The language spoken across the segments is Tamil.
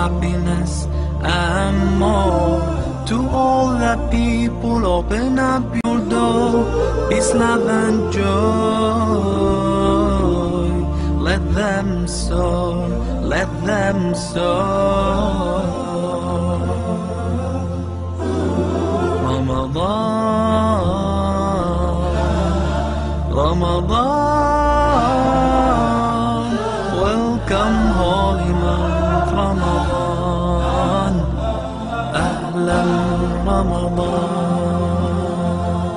happiness and more. To all the people, open up your door. Peace, love, and joy. Let them soar, let them soar. Ramadan, Ramadan, welcome holy month Ramadan, Ahlan Ramadan.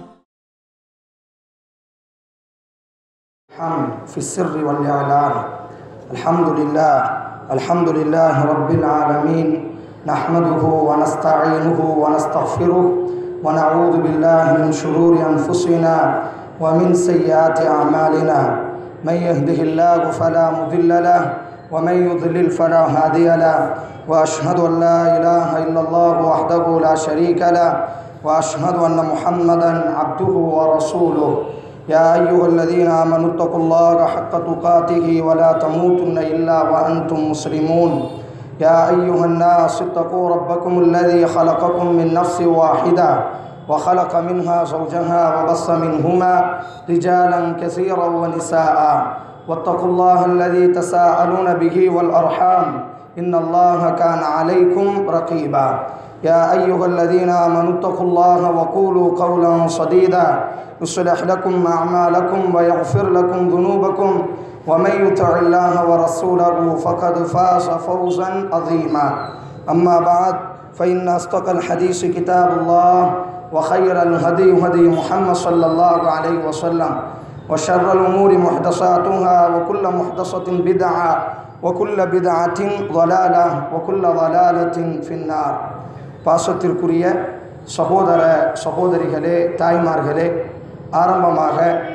الحمد في السر والإعلان الحمد لله الحمد لله رب العالمين نحمده ونستعينه ونستغفره ونعوذ بالله من شرور أنفسنا ومن سيئات أعمالنا من يهده الله فلا مضل له ومن يضلل فلا هادي له وأشهد أن لا إله إلا الله وحده لا شريك له وأشهد أن محمدا عبده ورسوله يا أيها الذين آمنوا اتقوا الله حق تقاته ولا تموتن إلا وأنتم مسلمون يا أيها الناس اتقوا ربكم الذي خلقكم من نفس واحدة وخلق منها زوجها وبص منهما رجالا كثيرا ونساء واتقوا الله الذي تساءلون به والأرحام إن الله كان عليكم رقيبا يا أيها الذين آمنوا اتقوا الله وقولوا قولا سديدا يصلح لكم أعمالكم ويغفر لكم ذنوبكم ومن يطع الله ورسوله فقد فاز فوزا عظيما أما بعد فإن أصدق الحديث كتاب الله وخير الهدي هدي محمد صلى الله عليه وسلم وشر الأمور محدثاتها وكل محدثة بدعة وكل بدعة ضلالة وكل ضلالة في النار பாசத்திற்குரிய சகோதர சகோதரிகளே தாய்மார்களே ஆரம்பமாக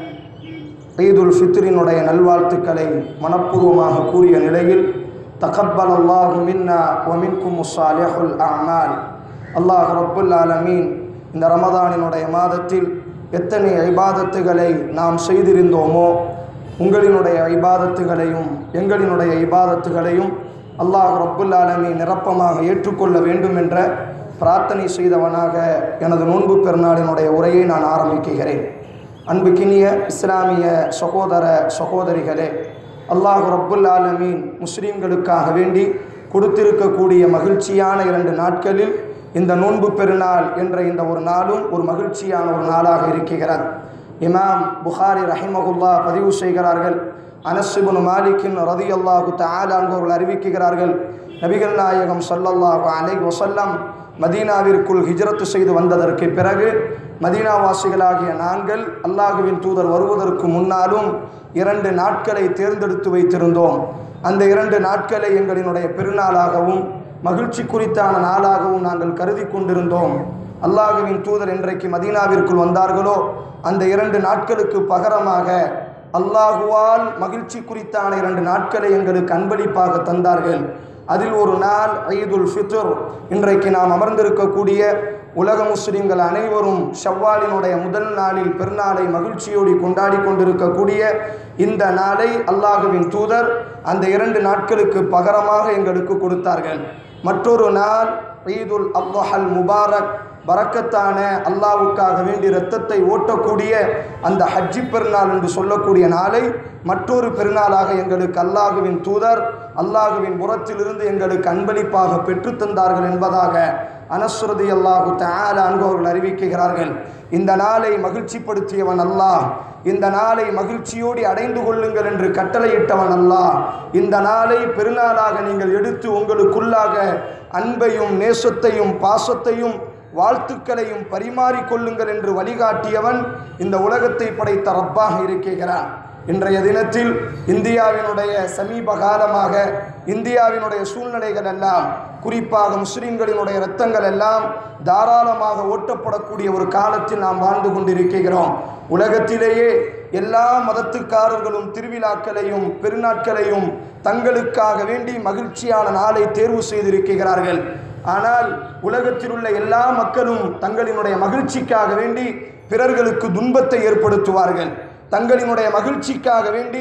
ஈதுல் ஃபித்ரினுடைய நல்வாழ்த்துக்களை மனப்பூர்வமாக கூறிய நிலையில் தகப்பல் அல்லாஹு மின்னா ஒமின்கும் முசாலிஹுல் அமால் அல்லாஹ் ரப்புல் ஆலமீன் இந்த ரமதானினுடைய மாதத்தில் எத்தனை ஐபாதத்துகளை நாம் செய்திருந்தோமோ உங்களினுடைய ஐபாதத்துகளையும் எங்களினுடைய ஐபாதத்துகளையும் அல்லாஹ் ரப்புல் ஆலமீன் நிரப்பமாக ஏற்றுக்கொள்ள வேண்டும் என்ற பிரார்த்தனை செய்தவனாக எனது நோன்பு பெருநாளினுடைய உரையை நான் ஆரம்பிக்கிறேன் அன்புக்கினிய இஸ்லாமிய சகோதர சகோதரிகளே அல்லாஹ் ரப்புல் ஆலமீன் முஸ்லீம்களுக்காக வேண்டி கொடுத்திருக்கக்கூடிய மகிழ்ச்சியான இரண்டு நாட்களில் இந்த நோன்பு பெருநாள் என்ற இந்த ஒரு நாளும் ஒரு மகிழ்ச்சியான ஒரு நாளாக இருக்கிறது இமாம் புகாரி ரஹிமகுல்லா பதிவு செய்கிறார்கள் அனசுபுன் மாலிக்கின் ரதி அல்லாஹு தாலான்கோர்கள் அறிவிக்கிறார்கள் நபிகள் நாயகம் சல்லல்லாஹு அலை வசல்லம் மதீனாவிற்குள் ஹிஜரத்து செய்து வந்ததற்கு பிறகு மதீனாவாசிகளாகிய நாங்கள் அல்லாஹுவின் தூதர் வருவதற்கு முன்னாலும் இரண்டு நாட்களை தேர்ந்தெடுத்து வைத்திருந்தோம் அந்த இரண்டு நாட்களை எங்களினுடைய பெருநாளாகவும் மகிழ்ச்சி குறித்தான நாளாகவும் நாங்கள் கருதி கொண்டிருந்தோம் அல்லாஹுவின் தூதர் இன்றைக்கு மதீனாவிற்குள் வந்தார்களோ அந்த இரண்டு நாட்களுக்கு பகரமாக அல்லாஹுவால் மகிழ்ச்சி குறித்தான இரண்டு நாட்களை எங்களுக்கு அன்பளிப்பாக தந்தார்கள் அதில் ஒரு நாள் ஈதுல் ஃபித்ர் இன்றைக்கு நாம் அமர்ந்திருக்கக்கூடிய உலக முஸ்லிம்கள் அனைவரும் ஷவ்வாலினுடைய முதல் நாளில் பெருநாளை மகிழ்ச்சியோடு கொண்டாடி கொண்டிருக்கக்கூடிய இந்த நாளை அல்லாஹுவின் தூதர் அந்த இரண்டு நாட்களுக்கு பகரமாக எங்களுக்கு கொடுத்தார்கள் மற்றொரு நாள் ஈதுல் அப்துஹல் முபாரக் பறக்கத்தான அல்லாவுக்காக வேண்டி இரத்தத்தை ஓட்டக்கூடிய அந்த ஹஜ்ஜி பெருநாள் என்று சொல்லக்கூடிய நாளை மற்றொரு பெருநாளாக எங்களுக்கு அல்லாஹுவின் தூதர் அல்லாஹுவின் புறத்திலிருந்து எங்களுக்கு அன்பளிப்பாக பெற்றுத்தந்தார்கள் என்பதாக அனஸ்ருதி அல்லாஹு தால அன்பவர்கள் அறிவிக்கிறார்கள் இந்த நாளை மகிழ்ச்சிப்படுத்தியவன் அல்லாஹ் இந்த நாளை மகிழ்ச்சியோடு அடைந்து கொள்ளுங்கள் என்று கட்டளையிட்டவன் அல்லாஹ் இந்த நாளை பெருநாளாக நீங்கள் எடுத்து உங்களுக்குள்ளாக அன்பையும் நேசத்தையும் பாசத்தையும் வாழ்த்துக்களையும் பரிமாறிக்கொள்ளுங்கள் என்று வழிகாட்டியவன் இந்த உலகத்தை படைத்த ரப்பாக இருக்கிறான் இன்றைய தினத்தில் இந்தியாவினுடைய சமீப காலமாக இந்தியாவினுடைய சூழ்நிலைகள் எல்லாம் குறிப்பாக முஸ்லிம்களினுடைய இரத்தங்கள் எல்லாம் தாராளமாக ஓட்டப்படக்கூடிய ஒரு காலத்தில் நாம் வாழ்ந்து கொண்டிருக்கிறோம் உலகத்திலேயே எல்லா மதத்துக்காரர்களும் திருவிழாக்களையும் பெருநாட்களையும் தங்களுக்காக வேண்டி மகிழ்ச்சியான நாளை தேர்வு செய்திருக்கிறார்கள் ஆனால் உலகத்தில் உள்ள எல்லா மக்களும் தங்களினுடைய மகிழ்ச்சிக்காக வேண்டி பிறர்களுக்கு துன்பத்தை ஏற்படுத்துவார்கள் தங்களினுடைய மகிழ்ச்சிக்காக வேண்டி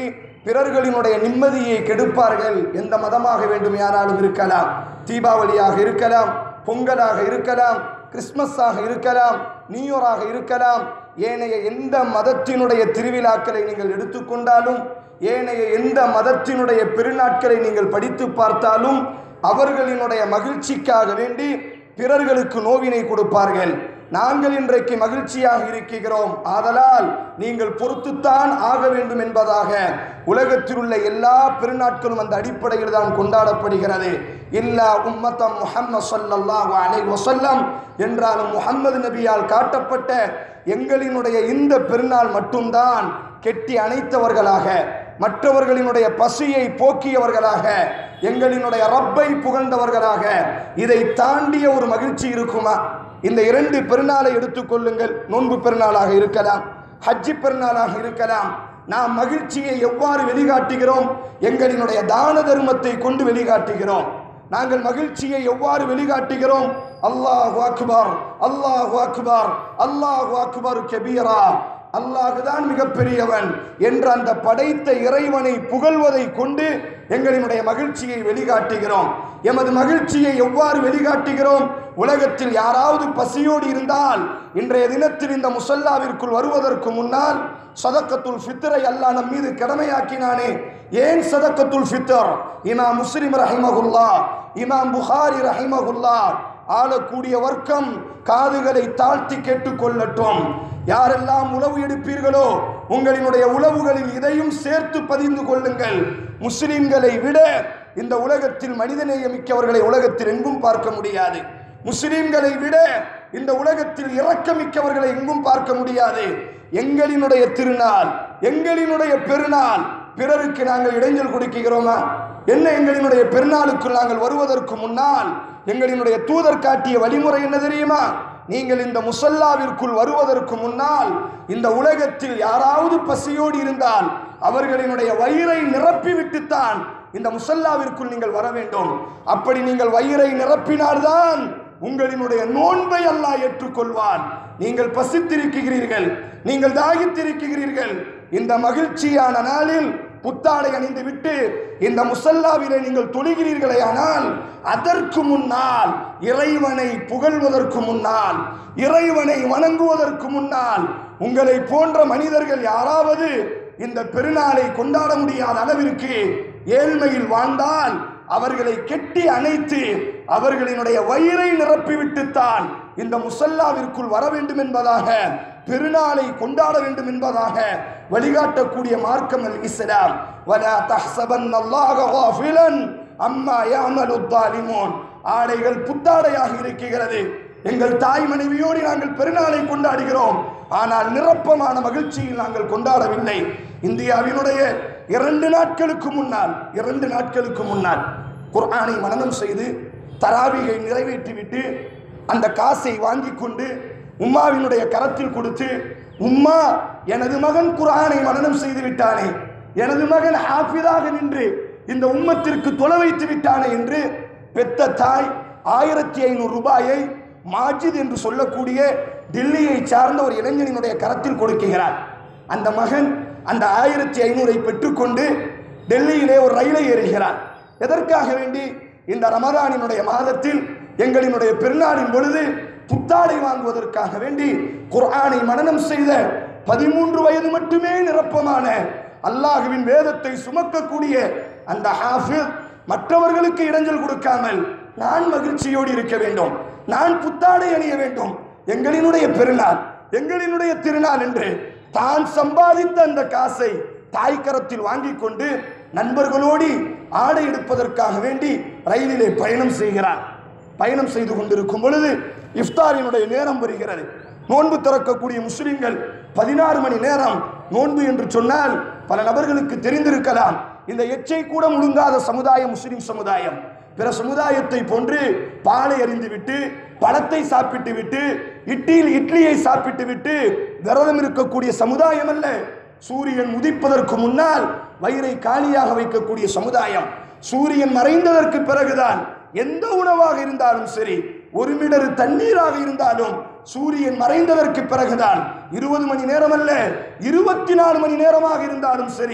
பிறர்களினுடைய நிம்மதியை கெடுப்பார்கள் எந்த மதமாக வேண்டுமானாலும் இருக்கலாம் தீபாவளியாக இருக்கலாம் பொங்கலாக இருக்கலாம் கிறிஸ்மஸாக இருக்கலாம் நியூயராக இருக்கலாம் ஏனைய எந்த மதத்தினுடைய திருவிழாக்களை நீங்கள் எடுத்துக்கொண்டாலும் ஏனைய எந்த மதத்தினுடைய பெருநாட்களை நீங்கள் படித்து பார்த்தாலும் அவர்களினுடைய மகிழ்ச்சிக்காக வேண்டி பிறர்களுக்கு நோவினை கொடுப்பார்கள் நாங்கள் இன்றைக்கு மகிழ்ச்சியாக இருக்கிறோம் ஆதலால் நீங்கள் பொறுத்துத்தான் ஆக வேண்டும் என்பதாக உலகத்தில் உள்ள எல்லா பெருநாட்களும் அந்த அடிப்படையில் தான் கொண்டாடப்படுகிறது இல்லா உம்மத்தம் முஹம்மது ஸல்லல்லாஹு அலைஹி வஸல்லம் என்றாலும் முஹம்மது நபியால் காட்டப்பட்ட எங்களினுடைய இந்த பெருநாள் மட்டும்தான் கெட்டி அணைத்தவர்களாக மற்றவர்களினுடைய பசியை போக்கியவர்களாக எங்களினுடைய ரப்பை புகழ்ந்தவர்களாக இதை தாண்டிய ஒரு மகிழ்ச்சி இருக்குமா இந்த இரண்டு பெருநாளை எடுத்துக்கொள்ளுங்கள் நோன்பு பெருநாளாக இருக்கலாம் ஹஜ்ஜி பெருநாளாக இருக்கலாம் நாம் மகிழ்ச்சியை எவ்வாறு வெளிக்காட்டுகிறோம் எங்களினுடைய தான தர்மத்தை கொண்டு வெளிக்காட்டுகிறோம் நாங்கள் மகிழ்ச்சியை எவ்வாறு வெளிக்காட்டுகிறோம் அல்லாஹு அக்பர் அல்லாஹு அக்பர் அல்லாஹு அக்பர் கபீரா அல்லாஹுதான் மிகப்பெரியவன் என்ற அந்த படைத்த இறைவனை புகழ்வதை கொண்டு எங்களினுடைய மகிழ்ச்சியை வெளிக்காட்டுகிறோம் எமது மகிழ்ச்சியை எவ்வாறு வெளிக்காட்டுகிறோம் உலகத்தில் யாராவது பசியோடு இருந்தால் இன்றைய தினத்தில் இந்த முசல்லாவிற்குள் வருவதற்கு முன்னால் சதக்கத்துல் ஃபித்ரை அல்லாஹ் நம் மீது கடமையாக்கினானே ஏன் சதக்கத்துல் ஃபித்ர் இமாம் முஸ்லிம் ரஹிமகுல்லா இமாம் புகாரி ரஹிமகுல்லா ஆளக்கூடிய வர்க்கம் காதுகளை தாழ்த்தி கேட்டுக்கொள்ளட்டும் யாரெல்லாம் உளவு எடுப்பீர்களோ உங்களினுடைய உளவுகளில் இதையும் சேர்த்து பதிந்து கொள்ளுங்கள் முஸ்லிம்களை விட இந்த உலகத்தில் மனிதநேயமிக்கவர்களை உலகத்தில் எங்கும் பார்க்க முடியாது முஸ்லிம்களை விட இந்த உலகத்தில் இரக்கமிக்கவர்களை எங்கும் பார்க்க முடியாது எங்களினுடைய திருநாள் எங்களினுடைய பெருநாள் பிறருக்கு நாங்கள் இடைஞ்சல் கொடுக்கிறோமா என்ன எங்களினுடைய பெருநாளுக்குள் நாங்கள் வருவதற்கு முன்னால் எங்களினுடைய தூதர் காட்டிய வழிமுறை என்ன தெரியுமா நீங்கள் இந்த முசல்லாவிற்குள் வருவதற்கு முன்னால் இந்த உலகத்தில் யாராவது பசியோடு இருந்தால் அவர்களினுடைய வயிறை நிரப்பிவிட்டுத்தான் இந்த முசல்லாவிற்குள் நீங்கள் வர வேண்டும் அப்படி நீங்கள் வயிறை நிரப்பினால்தான் உங்களினுடைய நோன்பை அல்லாஹ் ஏற்றுக்கொள்வான் நீங்கள் பசித்திருக்கிறீர்கள் நீங்கள் தாகித்திருக்கிறீர்கள் இந்த மகிழ்ச்சியான நாளில் புத்தாடை அணிந்து விட்டு இந்த முசல்லாவிலே நீங்கள் தொழுகிறீர்களே ஆனால் அதற்கு முன்னால் இறைவனை புகழ்வதற்கு முன்னால் இறைவனை வணங்குவதற்கு முன்னால் உங்களை போன்ற மனிதர்கள் யாராவது இந்த பெருநாளை கொண்டாட முடியாத அளவிற்கு ஏழ்மையில் வாழ்ந்தால் அவர்களை கெட்டி அணைத்து அவர்களினுடைய வயிறை நிரப்பிவிட்டுத்தான் இந்த முசல்லாவிற்குள் வர வேண்டும் என்பதாக பெருநாளை கொண்டாட வேண்டும் என்பதாக வழிகாட்டக்கூடிய மார்க்கம் அல் இஸ்லாம் வலா தஹ்சபன் அல்லாஹ காஃபிலன் அம்மா யாமலு தாலிமோன் ஆடைகள் புத்தாடையாக இருக்கிறது எங்கள் தாய் மனைவியோடு நாங்கள் பெருநாளை கொண்டாடுகிறோம் ஆனால் நிரப்பமான மகிழ்ச்சியில் நாங்கள் கொண்டாடவில்லை இந்தியாவினுடைய இரண்டு நாட்களுக்கு முன்னால் இரண்டு நாட்களுக்கு முன்னால் குர்ஆனை மனனம் செய்து தராவிகை நிறைவேற்றிவிட்டு அந்த காசை வாங்கி கொண்டு உம்மாவினுடைய கரத்தில் கொடுத்து உம்மா எனது மகன் குர்ஆனை மனனம் செய்து விட்டானே எனது மகன் ஹாஃபிதாக நின்று இந்த உம்மத்திற்கு தொலை வைத்து விட்டானே என்று பெத்த தாய் ஆயிரத்தி ஐநூறு ரூபாயை மாஜித் என்று சொல்லக்கூடிய டெல்லியை சார்ந்த ஒரு இளைஞனினுடைய கரத்தில் கொடுக்கிறார் அந்த மகன் அந்த ஆயிரத்தி ஐநூறை பெற்றுக்கொண்டு டெல்லியிலே ஒரு ரயிலை ஏறுகிறார் எதற்காக வேண்டி இந்த ரமதானினுடைய மாதத்தில் எங்களினுடைய பெருநாளின் பொழுது புத்தாடை வாங்குவதற்காக வேண்டி குர்ஆனை மனனம் செய்த பதிமூன்று வயது மட்டுமே நிரப்பமான அல்லாஹுவின் வேதத்தை சுமக்கக்கூடிய அந்த ஹாஃபிஸ் மற்றவர்களுக்கு இடைஞ்சல் கொடுக்காமல் நான் மகிழ்ச்சியோடு இருக்க வேண்டும் நான் புத்தாடை அணிய வேண்டும் எங்களினுடைய பெருநாள் எங்களினுடைய திருநாள் என்று தான் சம்பாதித்த அந்த காசை தாய்க்கரத்தில் வாங்கி கொண்டு நண்பர்களோடு ஆடை எடுப்பதற்காக வேண்டி ரயிலிலே பயணம் செய்கிறார் பயணம் செய்து கொண்டிருக்கும் பொழுது இஃப்தாரினுடைய நேரம் வருகிறது நோன்பு திறக்கக்கூடிய முஸ்லிம்கள் பதினாறு மணி நேரம் நோன்பு என்று சொன்னால் பல நபர்களுக்கு தெரிந்திருக்கலாம் இந்த எச்சை கூட முழுங்காத சமுதாயம் முஸ்லிம் சமுதாயம் பிற சமுதாயத்தை போன்று பாலை அறிந்து விட்டு பழத்தை சாப்பிட்டு விட்டு இட்லியில் இட்லியை சாப்பிட்டு விட்டு விரதம் இருக்கக்கூடிய சமுதாயம் அல்ல சூரியன் உதிப்பதற்கு முன்னால் வயிறை காலியாக வைக்கக்கூடிய சமுதாயம் சூரியன் மறைந்ததற்கு பிறகுதான் எந்த உணவாக இருந்தாலும் சரி ஒரு மிடரு தண்ணீராக இருந்தாலும் சூரியன் மறைந்ததற்கு பிறகுதான் இருபது மணி நேரம் அல்ல இருபத்தி நாலு மணி நேரமாக இருந்தாலும் சரி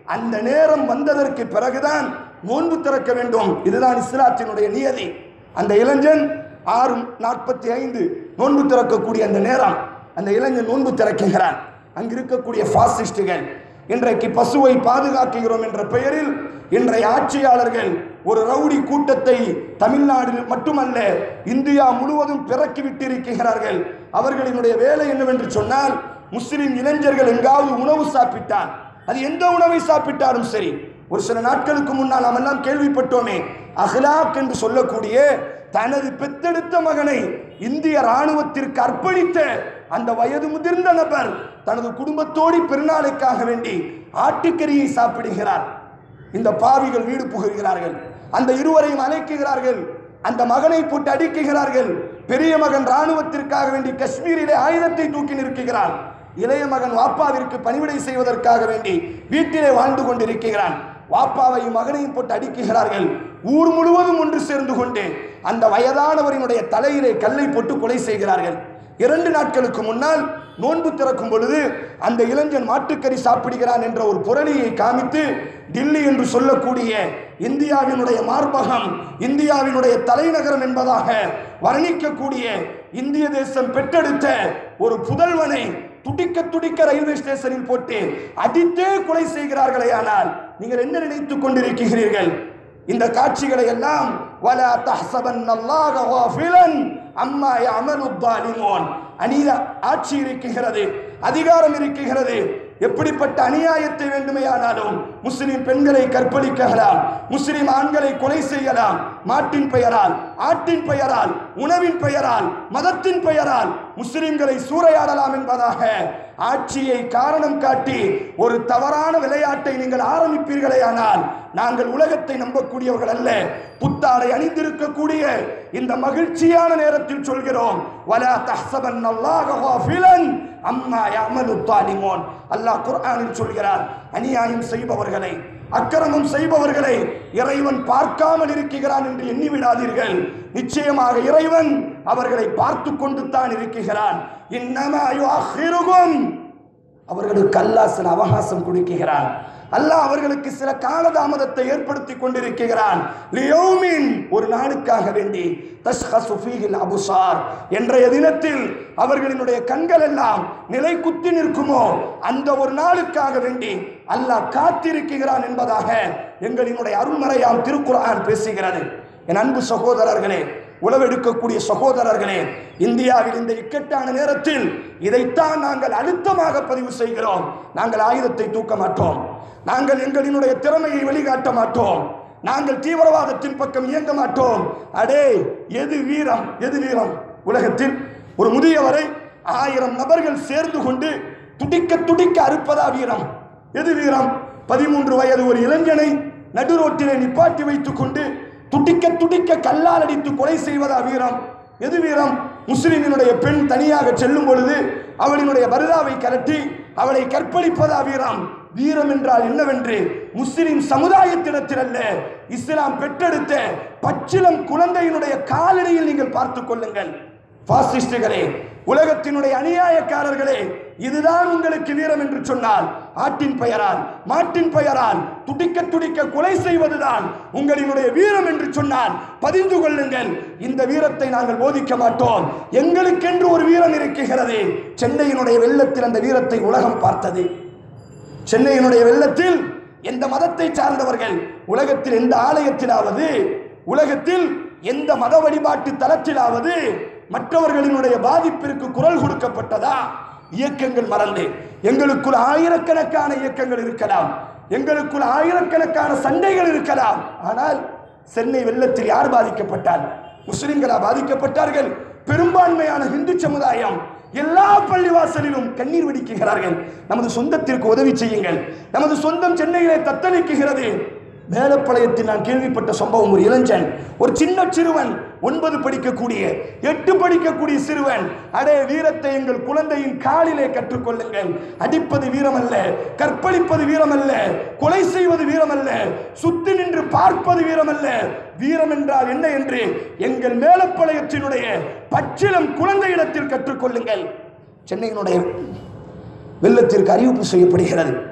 அந்த நேரம் வந்ததற்கு பிறகுதான் நோன்பு திறக்க வேண்டும் இதுதான் இஸ்லாத்தினுடைய நியதி அந்த இளைஞன் ஆறு நாற்பத்தி ஐந்து நோன்பு திறக்கக்கூடிய அந்த நேரம் அந்த இளைஞன் நோன்பு திறக்குகிறான் அங்கு இருக்கக்கூடிய பாசிஸ்டுகள் இன்றைக்கு பசுவை பாதுகாக்கிறோம் என்ற பெயரில் இன்றைய ஆட்சியாளர்கள் ஒரு ரவுடி கூட்டத்தை தமிழ்நாட்டில் மட்டுமல்ல இந்தியா முழுவதும் பிறக்கி விட்டிருக்கிறார்கள் அவர்களினுடைய வேலை என்னவென்று சொன்னால் முஸ்லிம் இளைஞர்கள் எங்காவது உணவு சாப்பிட்டால் அது எந்த உணவை சாப்பிட்டாலும் சரி ஒரு சில நாட்களுக்கு முன்னால் நாம் எல்லாம் கேள்விப்பட்டோமே அஹ்லாக் என்று சொல்லக்கூடிய தனது பெத்தெடுத்த மகனை இந்திய ராணுவத்திற்கு அர்ப்பணித்த அந்த வயது முதிர்ந்த நபர் தனது குடும்பத்தோடு பெருநாளைக்காக வேண்டி ஆட்டுக்கறியை சாப்பிடுகிறார் இந்த பாவிகள் வீடு புகுகிறார்கள் அந்த இருவரையும் அழைக்குகிறார்கள் அந்த மகனை போட்டு அடிக்குகிறார்கள் பெரிய மகன் ராணுவத்திற்காக வேண்டி காஷ்மீரிலே ஆயுதத்தை தூக்கி நிற்கிறான் இளைய மகன் வாப்பாவிற்கு பணிவிடை செய்வதற்காக வேண்டி வீட்டிலே வாழ்ந்து கொண்டிருக்கிறான் வாப்பாவையும் மகனையும் போட்டு அடிக்குகிறார்கள் ஊர் முழுவதும் ஒன்று சேர்ந்து கொண்டு அந்த வயதானவரினுடைய தலையிலே கல்லை போட்டு கொலை செய்கிறார்கள் இரண்டு நாட்களுக்கு முன்னால் நோன்பு திறக்கும் பொழுது அந்த இளைஞன் மாட்டுக்கறி சாப்பிடுகிறான் என்ற ஒரு புரளியை காமித்து டில்லி என்று சொல்லக்கூடிய இந்தியாவினுடைய மார்பகம் இந்தியாவினுடைய தலைநகரம் என்பதாக வர்ணிக்கக்கூடிய இந்திய தேசம் பெற்றெடுத்த ஒரு புதல்வனை துடிக்க துடிக்க ரயில்வே ஸ்டேஷனில் போட்டு அடித்தே கொலை செய்கிறார்களே ஆனால் நீங்கள் என்ன நினைத்துக் கொண்டிருக்கிறீர்கள் இந்த காட்சிகளை எல்லாம் வலா தஹ்சபன்னல்லாஹ காஃபிலன் அம்மா யஅமலு ظالمون அநீத ஆட்சி இருக்கிறது அதிகாரம் இருக்கிறது எப்படிப்பட்ட அநியாயத்தை வேண்டுமையானாலும் முஸ்லிம் பெண்களை கற்பழிக்கலாம் முஸ்லிம் ஆண்களை கொலை செய்யலாம் மாட்டின் பெயரால் ஆட்டின் பெயரால் உணவின் பெயரால் மதத்தின் பெயரால் முஸ்லிம்களை சூறையாடலாம் என்பதாக ஆட்சியை காரணம் காட்டி ஒரு தவறான விளையாட்டை நீங்கள் ஆரம்பிப்பீர்களே ஆனால் நாங்கள் உலகத்தை நம்பக்கூடியவர்கள் அல்ல புத்தாடை அணிந்திருக்கக்கூடிய இந்த மகிழ்ச்சியான நேரத்தில் சொல்கிறோம் வலா தஹ்சபன் அல்லாஹ காஃபிலன் அம்மா யஅமலு ظالمون அல்லாஹ் குர்ஆனில் சொல்கிறார் அநியாயம் செய்பவர்களை அக்கிரமம் செய்பவர்களை இறைவன் பார்க்காமல் இருக்கிறான் என்று எண்ணி விடாதீர்கள் நிச்சயமாக இறைவன் அவர்களை பார்த்து கொண்டு தான் இருக்கிறான் இன்னமா யுஅখিরুகும் அவர்களுக்கு அல்லாஹ் சில அவகாசம் கொடுக்கிறான் அல்லாஹ் அவர்களுக்கு சில காலதாமதத்தை ஏற்படுத்தி கொண்டிருக்கிறான் லியௌமின் ஒரு நாளுக்காக வேண்டி தஷ்ஹசு ஃபீஹில் அபுசார் என்றைய தினத்தில் அவர்களினுடைய கண்கள் எல்லாம் நிலை குத்தி நிற்குமோ அந்த ஒரு நாளுக்காக வேண்டி அல்லாஹ் காத்திருக்கிறான் என்பதாக எங்களினுடைய அருள்மறையாம் திருக்குர்ஆன் பேசுகிறது என் அன்பு சகோதரர்களே உளவெடுக்கக்கூடிய சகோதரர்களே இந்தியாவில் இந்த இக்கட்டான நேரத்தில் இதைத்தான் நாங்கள் அழுத்தமாக பதிவு செய்கிறோம் நாங்கள் ஆயுதத்தை தூக்க மாட்டோம் நாங்கள் எங்களினுடைய திறமையை வெளிக்காட்ட மாட்டோம் நாங்கள் தீவிரவாதத்தின் பக்கம் இயங்க மாட்டோம் அடே எது வீரம் எது வீரம் உலகத்தில் ஒரு முதியவரை ஆயிரம் நபர்கள் சேர்ந்து கொண்டு துடிக்க துடிக்க அறுப்பதா வீரம் எது வீரம் பதிமூன்று வயது ஒரு இளைஞனை நடுரோட்டிலே நிப்பாட்டி வைத்துக் கொண்டு துடிக்க துடிக்க கல்லால் அடித்து கொலை செய்வதா வீரம் எது வீரம் முஸ்லிமினுடைய பெண் தனியாக செல்லும் பொழுது அவளினுடைய பருதாவை கரட்டி அவளை கற்பழிப்பதா வீரம் வீரம் என்றால் என்னவென்று முஸ்லிம் சமுதாயத்திடத்தில் அல்ல இஸ்லாம் பெற்றெடுத்த பச்சிலம் குழந்தையினுடைய காலடியில் நீங்கள் பார்த்துக் கொள்ளுங்கள் பாசிஸ்டுகளே உலகத்தினுடைய அநியாயக்காரர்களே இதுதான் உங்களுக்கு வீரம் என்று சொன்னால் ஆட்டின் பெயரால் மாட்டின் பெயரால் துடிக்க துடிக்க கொலை செய்வதுதான் உங்களினுடைய வீரம் என்று சொன்னால் பதிந்து கொள்ளுங்கள் இந்த வீரத்தை நாங்கள் போதிக்க மாட்டோம் எங்களுக்கென்று ஒரு வீரம் இருக்கிறது சென்னையினுடைய வெள்ளத்தில் அந்த வீரத்தை உலகம் பார்த்தது சென்னையினுடைய வெள்ளத்தில் எந்த மதத்தை சார்ந்தவர்கள் உலகத்தில் எந்த ஆலயத்திலாவது உலகத்தில் எந்த மத வழிபாட்டு தலத்திலாவது மற்றவர்களினுடைய பாதிப்பிற்கு குரல் கொடுக்கப்பட்டதா இயக்கங்கள் மறந்து எங்களுக்குள் ஆயிரக்கணக்கான இயக்கங்கள் இருக்கலாம் எங்களுக்குள் ஆயிரக்கணக்கான சண்டைகள் இருக்கலாம் ஆனால் சென்னை வெள்ளத்தில் யார் பாதிக்கப்பட்டார் முஸ்லிம்களா பாதிக்கப்பட்டார்கள் பெரும்பான்மையான இந்து சமுதாயம் எல்லா பள்ளிவாசலிலும் கண்ணீர் வெடிக்குகிறார்கள் நமது சொந்தத்திற்கு உதவி செய்யுங்கள் நமது சொந்தம் சென்னையிலே தத்தளிக்குகிறது மேலப்பாளையத்தில் நான் கேள்விப்பட்ட சம்பவம் ஒரு இளைஞன் ஒரு சின்ன சிறுவன் ஒன்பது படிக்கக்கூடிய எட்டு படிக்கக்கூடிய சிறுவன் அடே வீரத்தை எங்கள் குழந்தையின் காலிலே கற்றுக்கொள்ளுங்கள் அடிப்பது வீரமல்ல கற்பழிப்பது வீரமல்ல கொலை செய்வது வீரமல்ல சுத்தி நின்று பார்ப்பது வீரமல்ல வீரம் என்றால் என்ன என்று எங்கள் மேலப்பாளையத்தினுடைய பச்சிலம் குழந்தையிடத்தில் கற்றுக்கொள்ளுங்கள் சென்னையினுடைய வெள்ளத்திற்கு அறிவிப்பு செய்யப்படுகிறது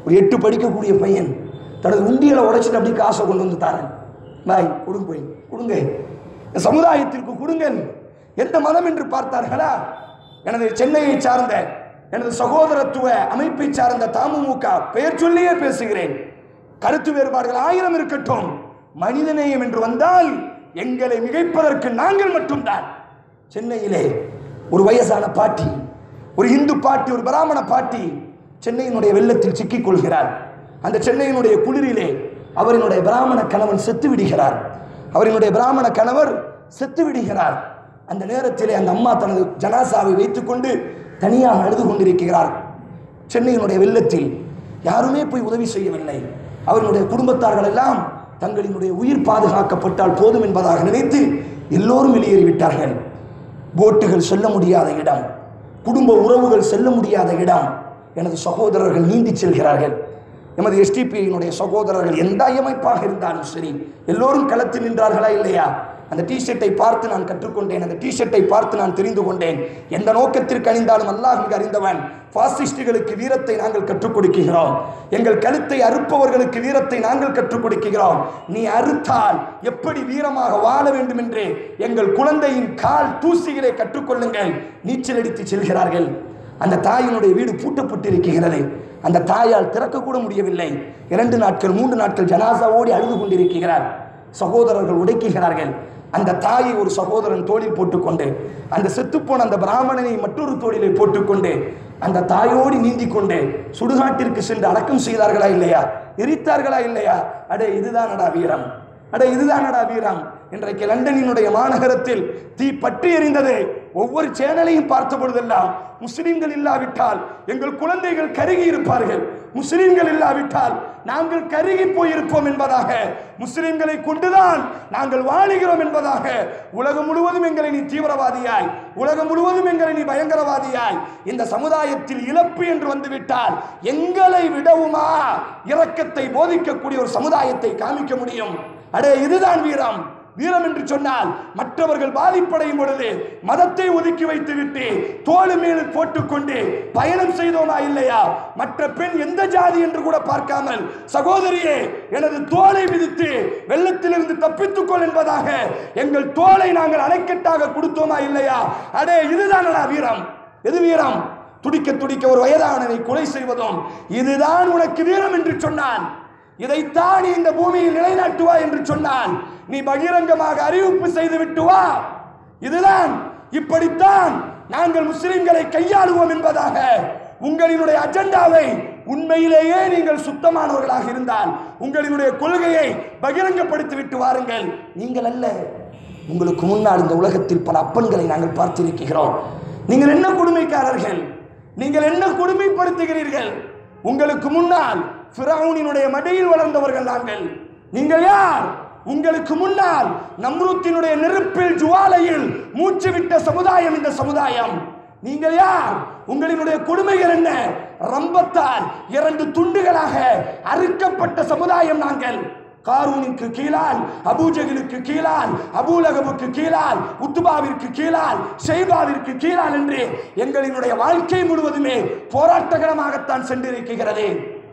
ஒரு எட்டு படிக்கக்கூடிய பையன் தனது உண்டியலை உடைச்சிட்டு அப்படியே காசை கொண்டு வந்து தாரேன் பாய் கொடுங்க போய் கொடுங்க இந்த சமுதாயத்திற்கு கொடுங்கள் எந்த மதம் என்று பார்த்தார்களா எனது சென்னையை சார்ந்த எனது சகோதரத்துவ அமைப்பை சார்ந்த தமுமுக பெயர் சொல்லியே பேசுகிறேன் கருத்து வேறுபாடுகள் ஆயிரம் இருக்கட்டும் மனிதநேயம் என்று வந்தால் எங்களை மிகைப்பதற்கு நாங்கள் மட்டும்தான் சென்னையிலே ஒரு வயசான பாட்டி ஒரு இந்து பாட்டி ஒரு பிராமண பாட்டி சென்னையினுடைய வெள்ளத்தில் சிக்கிக் கொள்கிறார் அந்த சென்னையினுடைய குளிரிலே அவரினுடைய பிராமண கணவன் செத்து விடுகிறார் அவரினுடைய பிராமண கணவர் செத்து விடுகிறார் அந்த நேரத்திலே அந்த அம்மா தனது ஜனாசாவை வைத்துக்கொண்டு தனியாக அழுது கொண்டிருக்கிறார் சென்னையினுடைய வெள்ளத்தில் யாருமே போய் உதவி செய்யவில்லை அவர்களுடைய குடும்பத்தார்கள் எல்லாம் தங்களினுடைய உயிர் பாதுகாக்கப்பட்டால் போதும் என்பதாக நினைத்து எல்லோரும் வெளியேறிவிட்டார்கள் போட்டுகள் செல்ல முடியாத இடம் குடும்ப உறவுகள் செல்ல முடியாத இடம் எனது சகோதரர்கள் நீந்தி செல்கிறார்கள் எமது எஸ்டிபியினுடைய சகோதரர்கள் எந்த அமைப்பாக இருந்தாலும் சரி எல்லோரும் களத்தில் நின்றார்களா இல்லையா அந்த டிஷர்ட்டை பார்த்து நான் கற்றுக்கொண்டேன் அந்த டிஷர்ட்டை பார்த்து நான் தெரிந்து கொண்டேன் எந்த நோக்கத்திற்கு அணிந்தாலும் அல்லாஹ் இங்கு அறிந்தவன் பாசிஸ்டுகளுக்கு வீரத்தை நாங்கள் கற்றுக் கொடுக்கிறோம் எங்கள் கழுத்தை அறுப்பவர்களுக்கு வீரத்தை நாங்கள் கற்றுக் கொடுக்கிறோம் நீ அறுத்தால் எப்படி வீரமாக வாழ வேண்டும் என்று எங்கள் குழந்தையின் கால் தூசிகளை கற்றுக்கொள்ளுங்கள் நீச்சல் அடித்து செல்கிறார்கள் அந்த தாயினுடைய வீடு பூட்டப்பட்டிருக்கிறது அந்த தாயால் திறக்கக்கூட முடியவில்லை இரண்டு நாட்கள் மூன்று நாட்கள் ஜனாசா ஓடி அழுது கொண்டிருக்கிறார் சகோதரர்கள் உடைக்குகிறார்கள் அந்த தாயை ஒரு சகோதரன் தோளில் போட்டுக்கொண்டு அந்த செத்துப்போன அந்த பிராமணனை மற்றொரு தோளிலே போட்டுக்கொண்டு அந்த தாயோடு நீந்தி கொண்டு சுடுகாட்டிற்கு சென்று அடக்கம் செய்தார்களா இல்லையா எரித்தார்களா இல்லையா அடே இதுதானடா வீரம் அடே இதுதானடா வீரம் இன்றைக்கு லண்டனினுடைய மாநகரத்தில் தீ பற்றி எரிந்தது ஒவ்வொரு சேனலையும் பார்த்த பொழுதெல்லாம் முஸ்லிம்கள் இல்லாவிட்டால் எங்கள் குழந்தைகள் கருகி இருப்பார்கள் முஸ்லிம்கள் இல்லாவிட்டால் நாங்கள் கருகி போயிருப்போம் என்பதாக முஸ்லிம்களை கொண்டுதான் நாங்கள் வாழுகிறோம் என்பதாக உலகம் முழுவதும் எங்களை நீ தீவிரவாதியாய் உலகம் முழுவதும் எங்களை நீ பயங்கரவாதியாய் இந்த சமுதாயத்தில் இழப்பு என்று வந்துவிட்டால் எங்களை விடவுமா இரக்கத்தை போதிக்கக்கூடிய ஒரு சமுதாயத்தை காமிக்க முடியும் அடே இதுதான் வீரம் வீரம் என்று சொன்னால் மற்றவர்கள் பாதிப்படையும் பொழுது மதத்தை ஒதுக்கி வைத்துவிட்டு தோளு மேல் போட்டுக்கொண்டு பயணம் செய்தோமா இல்லையா மற்ற பெண் எந்த ஜாதி என்று கூட பார்க்காமல் சகோதரியே எனது தோலை விதித்து வெள்ளத்திலிருந்து தப்பித்துக்கொள் என்பதாக எங்கள் தோலை நாங்கள் அணைக்கட்டாக கொடுத்தோமா இல்லையா அடே இதுதானடா வீரம் எது வீரம் துடிக்க துடிக்க ஒரு வயதானனை கொலை செய்வதும் இதுதான் உனக்கு வீரம் என்று சொன்னான் இதைத்தான் நீ இந்த பூமியில் நிலைநாட்டுவா என்று சொன்னால் நீ பகிரங்கமாக அறிவிப்பு செய்து விட்டு வா இதுதான் இப்படித்தான் நாங்கள் முஸ்லிம்களை கையாளுவோம் என்பதாக உங்களினுடைய அஜெண்டாவை உண்மையிலேயே நீங்கள் சுத்தமானவர்களாக இருந்தால் உங்களினுடைய கொள்கையை பகிரங்கப்படுத்தி விட்டு வாருங்கள் நீங்கள் அல்ல உங்களுக்கு முன்னால் இந்த உலகத்தில் பல அப்பன்களை நாங்கள் பார்த்திருக்கிறோம் நீங்கள் என்ன கொடுமைக்காரர்கள் நீங்கள் என்ன கொடுமைப்படுத்துகிறீர்கள் உங்களுக்கு முன்னால் ஃபிரௌனினுடைய மடியில் வளர்ந்தவர்கள் நாங்கள் நீங்கள் யார் உங்களுக்கு முன்னால் நம்ருத்தினுடைய நெருப்பில் ஜுவாலையில் மூச்சு விட்ட சமுதாயம் இந்த சமுதாயம் நீங்கள் யார் உங்களினுடைய கொடுமைகள் என்ன ரம்பத்தால் இரண்டு துண்டுகளாக அறுக்கப்பட்ட சமுதாயம் நாங்கள் காரூனுக்கு கீழால் அபூஜகிலுக்கு கீழால் அபூலகபுக்கு கீழால் உத்துபாவிற்கு கீழால் ஷெய்பாவிற்கு கீழால் என்று எங்களினுடைய வாழ்க்கை முழுவதுமே போராட்டகரமாகத்தான் சென்றிருக்கிறது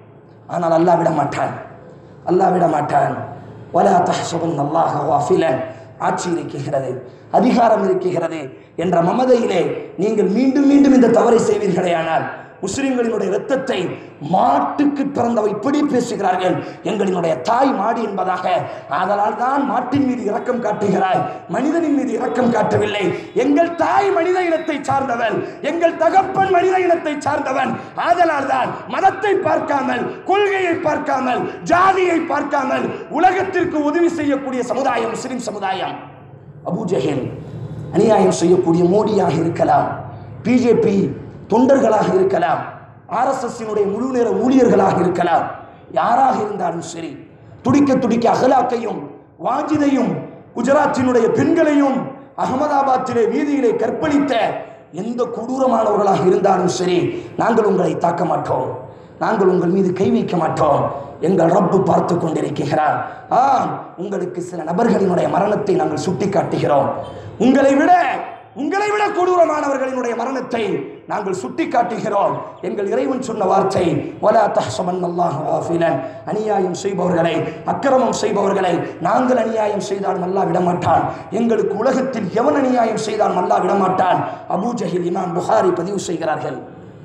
ஆனால் அல்லாஹ் விட மாட்டான் அல்லாஹ் விட மாட்டான் வலா தஹ்சபன் அல்லாஹ் வாஃபிலன் ஆட்சி இருக்கிறது அதிகாரம் இருக்கிறது என்ற மமதையிலே நீங்கள் மீண்டும் மீண்டும் இந்த தவறை செய்வீர்களேயானால் முஸ்லிம்களினுடைய இரத்தத்தை மாட்டுக்கு பிறந்தவை இப்படி பேசுகிறார்கள் எங்களினுடைய தாய் மாடு என்பதாக ஆதலால் தான் மாட்டின் மீது இரக்கம் காட்டுகிறாய் மனிதனின் மீது இரக்கம் காட்டவில்லை எங்கள் தாய் மனித இனத்தை சார்ந்தவன் எங்கள் தகப்பன் மனித இனத்தை சார்ந்தவன் ஆதலால் தான் மதத்தை பார்க்காமல் கொள்கையை பார்க்காமல் ஜாதியை பார்க்காமல் உலகத்திற்கு உதவி செய்யக்கூடிய சமுதாயம் முஸ்லிம் சமுதாயம் அபூஜஹில் அநியாயம் செய்யக்கூடிய மோடியாக இருக்கலாம் பிஜேபி தொண்டர்களாக இருக்கலாம் ஆர்எஸ்எஸ்ஸினுடைய முழு நேர ஊழியர்களாக இருக்கலாம் யாராக இருந்தாலும் சரி துடிக்க துடிக்க அகலாக்கையும் வாஜிதையும் குஜராத்தினுடைய பெண்களையும் அகமதாபாத்திலே வீதியிலே கற்பழித்த எந்த கொடூரமானவர்களாக இருந்தாலும் சரி நாங்கள் உங்களை தாக்க மாட்டோம் நாங்கள் உங்கள் மீது கை வைக்க மாட்டோம் எங்கள் ரப்பு பார்த்து கொண்டிருக்கிறார் ஆம் உங்களுக்கு சில நபர்களினுடைய மரணத்தை நாங்கள் சுட்டி காட்டுகிறோம் உங்களை விட உங்களை விட கொடூரமானவர்களினுடைய மரணத்தை நாங்கள் சுட்டி காட்டுகிறோம் எங்கள் இறைவன் சொன்ன வார்த்தை வலா தஹ்சபன் அல்லாஹ் காஃபிலன் அநியாயம் செய்பவர்களை அக்கிரமம் செய்பவர்களை நாங்கள் அநியாயம் செய்தாலும் அல்லாஹ் விடமாட்டான் எங்களுக்கு உலகத்தில் எவன் அநியாயம் செய்தாலும் அல்லாஹ் விடமாட்டான் அபூ ஜஹில் இமாம் புகாரி பதிவு செய்கிறார்கள்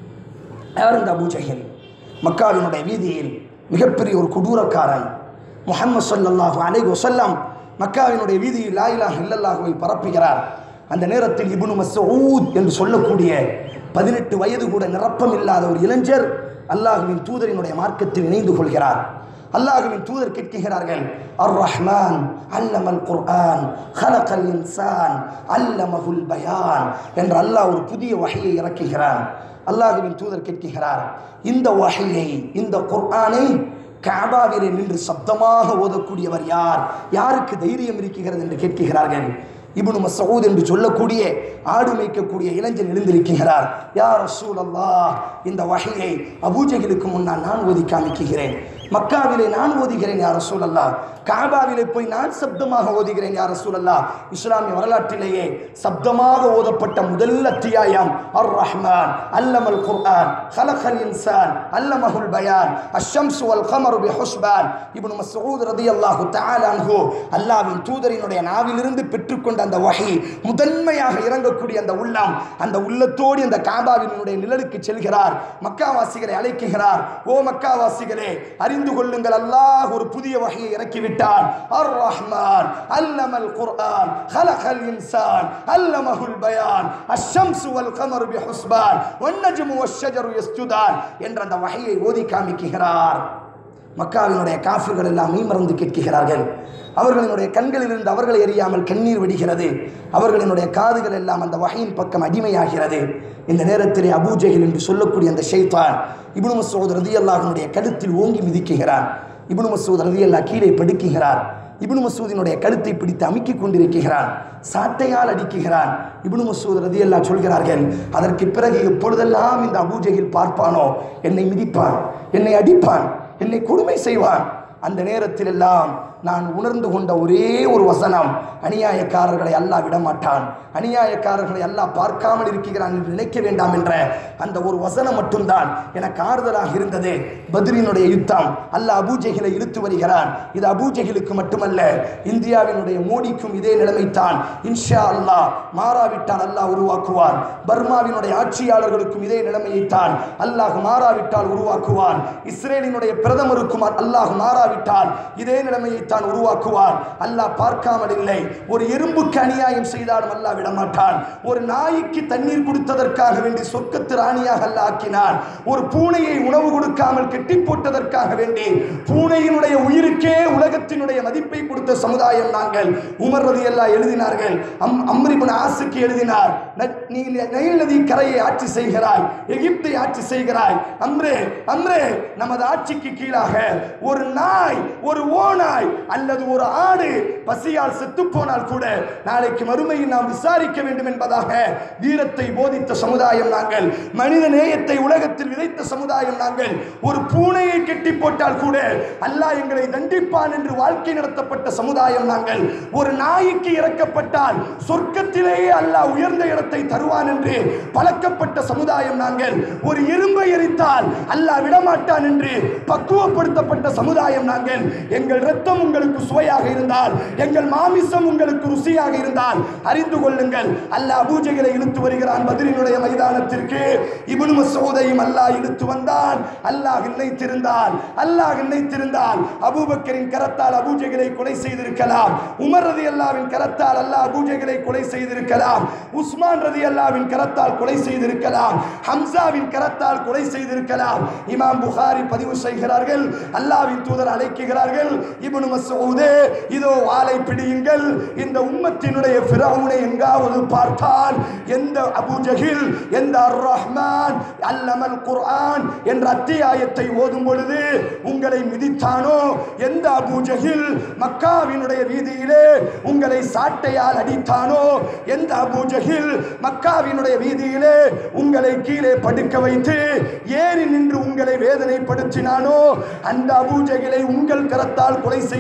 யார் இந்த அபூ ஜஹில் மக்காவினுடைய வீதியில் மிகப்பெரிய ஒரு கொடூரக்காரன் முஹம்மது ஸல்லல்லாஹு அலைஹி வஸல்லம் மக்காவினுடைய வீதியில் லா இலாஹ இல்லல்லாஹுவை பரப்புகிறார் அந்த நேரத்தில் இப்னு மஸ்ஊத் என்று சொல்லக்கூடிய பதினெட்டு வயது கூட நிரப்பம் இல்லாத ஒரு இளைஞர் அல்லாஹுவின் தூதரினுடைய மார்க்கத்தில் இணைந்து கொள்கிறார் அல்லாஹுவின் தூதர் கேட்கிறார்கள் அர் ரஹ்மான் அல்லமல் குர்ஆன் ஹலகல் இன்சான் அல்லமஹுல் பயான் என்று அல்லாஹ் ஒரு புதிய வகையை இறக்குகிறான் அல்லாஹுவின் தூதர் கேட்கிறார் இந்த வகையை இந்த குர்ஆனை காபாவிலே நின்று சப்தமாக ஓதக்கூடியவர் யார் யாருக்கு தைரியம் இருக்கிறது என்று கேட்கிறார்கள் இப்னு மசூத் என்று சொல்லக்கூடிய ஆடு மேய்க்கக்கூடிய இளைஞன் எழுந்திருக்கிறார் யார் ரசூல் அல்லாஹ் இந்த வகையை அபூஜகிலுக்கு முன்னால் நான் ஓதி காமிக்குகிறேன் மக்காவிலே நான் ஓதுகிறேன் யார் ரசூல் அல்லாஹ் காபாவிலே போய் நான் சப்தமாக ஓதுகிறேன் யார் ரசூல் அல்லாஹ் இஸ்லாமிய வரலாற்றிலேயே சப்தமாக ஓதப்பட்ட முதல் அத்தியாயம் அர் ரஹ்மான் அல்லமல் குர்ஆன் ஹலகல் இன்சான் அல்லமஹுல் பயான் அஷம்சு வல் கமரு பி ஹுஸ்பான் இப்னு மஸ்ஊத் ரலியல்லாஹு தஆலா அன்ஹு அல்லாஹ்வின் தூதரினுடைய நாவிலிருந்து பெற்றுக்கொண்ட அந்த வஹி முதன்மையாக இறங்கக்கூடிய அந்த உள்ளம் அந்த உள்ளத்தோடு அந்த காபாவினுடைய நிழலுக்கு செல்கிறார் மக்காவாசிகளை அழைக்குகிறார் ஓ மக்காவாசிகளே அறிந்து கொள்ளுங்கள் அல்லாஹ் ஒரு புதிய வகையை இறக்கிவிட்டான் அர் ரஹ்மான் அல்லமல் குர்ஆன் ஹலகல் இன்சான் அல்லமஹுல் பயான் அஷ்ஷம்சு வல் கமரு பி ஹுஸ்பான் வன்னஜ்மு வஷ்ஷஜரு யஸ்ஜுதான் என்ற அந்த வகையை ஓதி காமிக்குகிறார் மக்காவினுடைய காஃபிர்கள் எல்லாம் மெய்மறந்து கேட்கிறார்கள் அவர்களினுடைய கண்களிலிருந்து அவர்களை எறியாமல் கண்ணீர் வெடிக்கிறது அவர்களினுடைய காதுகள் எல்லாம் அந்த வகையின் பக்கம் அடிமையாகிறது இந்த நேரத்திலே அபூஜெகில் என்று சொல்லக்கூடிய அந்த ஷைத்தான் இப்னு மசூத் ரதியல்லாஹனுடைய கழுத்தில் ஓங்கி மிதிக்குகிறான் இப்னு மசூத் ரதியல்லா கீழே படுக்குகிறார் இப்னு மசூதினுடைய கழுத்தை பிடித்து அமுக்கிக் கொண்டிருக்கிறான் சாட்டையால் அடிக்குகிறான் இப்னு மசூத் ரதியல்லா சொல்கிறார்கள் அதற்கு பிறகு எப்பொழுதெல்லாம் இந்த அபூஜெகில் பார்ப்பானோ என்னை மிதிப்பான் என்னை அடிப்பான் என்னை கொடுமை செய்வான் அந்த நேரத்தில் எல்லாம் நான் உணர்ந்து கொண்ட ஒரே ஒரு வசனம் அநியாயக்காரர்களை அல்லாஹ் விடமாட்டான் அநியாயக்காரர்களை அல்லாஹ் பார்க்காமல் இருக்கிறான் என்று நினைக்க வேண்டாம் என்ற அந்த ஒரு வசனம் மட்டும்தான் எனக்கு ஆறுதலாக இருந்தது பத்ரினுடைய யுத்தம் அல்லாஹ் அபூஜெகிலை இழுத்து வருகிறான் இது அபூஜெகிலுக்கு மட்டுமல்ல இந்தியாவினுடைய மோடிக்கும் இதே நிலைமைத்தான் இன்ஷா அல்லாஹ் மாறாவிட்டால் அல்லாஹ் உருவாக்குவான் பர்மாவினுடைய ஆட்சியாளர்களுக்கும் இதே நிலைமையைத்தான் அல்லாஹ் மாறாவிட்டால் உருவாக்குவான் இஸ்ரேலினுடைய பிரதமருக்கும் அல்லாஹ் மாறாவிட்டால் இதே நிலைமையைத்தான் உருவாக்குவான் அல்லாஹ் பார்க்காமல் இல்லை ஒரு எறும்புக்கு அநியாயம் செய்தாலும் அல்லாஹ் விடமாட்டான் ஒரு நாய்க்கு தண்ணீர் கொடுத்ததற்காக வேண்டி சொர்க்கத்து ராணியாக அல்லாஹ் ஆக்கினான் ஒரு பூனையை உணவு கொடுக்காமல் கெட்டி போட்டதற்காக வேண்டி பூனையினுடைய உயிருக்கே உலகத்தினுடைய மதிப்பை கொடுத்த சமுதாயம் நாங்கள் உமர் ரதி எல்லாம் எழுதினார்கள் அம் அம்ரிபுன் ஆசுக்கு எழுதினார் ந- நீ நைல் நதி கரையை ஆட்சி செய்கிறாய் எகிப்தை ஆட்சி செய்கிறாய் அம்ரே அம்ரே நமது ஆட்சிக்கு கீழாக ஒரு நாய் ஒரு ஓநாய் அல்லது ஒரு ஆடு பசியால் செத்து போனால் கூட நாளைக்கு மறுமையில் நாம் விசாரிக்க வேண்டும் என்பதாக வீரத்தை போதித்த சமுதாயம் நாங்கள் மனித நேயத்தை உலகத்தில் விதைத்த சமுதாயம் நாங்கள் ஒரு பூனையை கெட்டி போட்டால் கூட அல்லாஹ் எங்களை தண்டிப்பான் என்று வாழ்க்கை நடத்தப்பட்ட சமுதாயம் நாங்கள் ஒரு நாய்க்கு இறக்கப்பட்டால் சொர்க்கத்திலேயே அல்லாஹ் உயர்ந்த இடத்தை தருவான் என்று பழக்கப்பட்ட சமுதாயம் நாங்கள் ஒரு எறும்பை எரித்தால் அல்லாஹ் விடமாட்டான் என்று பக்குவப்படுத்தப்பட்ட சமுதாயம் நாங்கள் எங்கள் ரத்தம் உங்களுக்கு சுவையாக இருந்தால் எங்கள் மாமிசம் உங்களுக்கு ருசியாக இருந்தால் அறிந்து கொள்ளுங்கள் அல்லாஹ் அபூஜைகளை இழுத்து வருகிறான் பதிலினுடைய மைதானத்திற்கு இப்னு மசூதையும் அல்லாஹ் இழுத்து வந்தான் அல்லாஹ் நினைத்திருந்தால் அல்லாஹ் நினைத்திருந்தால் அபூபக்கரின் கரத்தால் அபூஜைகளை கொலை செய்திருக்கலாம் உமர் ரதி அல்லாவின் கரத்தால் அல்லாஹ் அபூஜைகளை கொலை செய்திருக்கலாம் உஸ்மான் ரதி அல்லாவின் கரத்தால் கொலை செய்திருக்கலாம் ஹம்சாவின் கரத்தால் கொலை செய்திருக்கலாம் இமாம் புகாரி பதிவு செய்கிறார்கள் அல்லாவின் தூதர் அழைக்கிறார்கள் இப்னு மசூதே இதோ வாளை பிடியுங்கள் இந்த உம்மத்தினுடைய ஃபிரௌனை எங்காவது பார்த்தால் எந்த அபூஜஹில் எந்த அர் ரஹ்மான் அல்லமல் குர்ஆன் என்ற அத்தியாயத்தை ஓதும் பொழுது உங்களை மிதித்தானோ எந்த அபூஜஹில் மக்காவினுடைய வீதியிலே உங்களை சாட்டையால் அடித்தானோ எந்த அபூஜஹில் மக்காவினுடைய வீதியிலே உங்களை கீழே படுக்க வைத்து ஏறி நின்று உங்களை வேதனைப்படுத்தினானோ அந்த அபூஜகிலை உங்கள் கரத்தால் கொலை செய்ய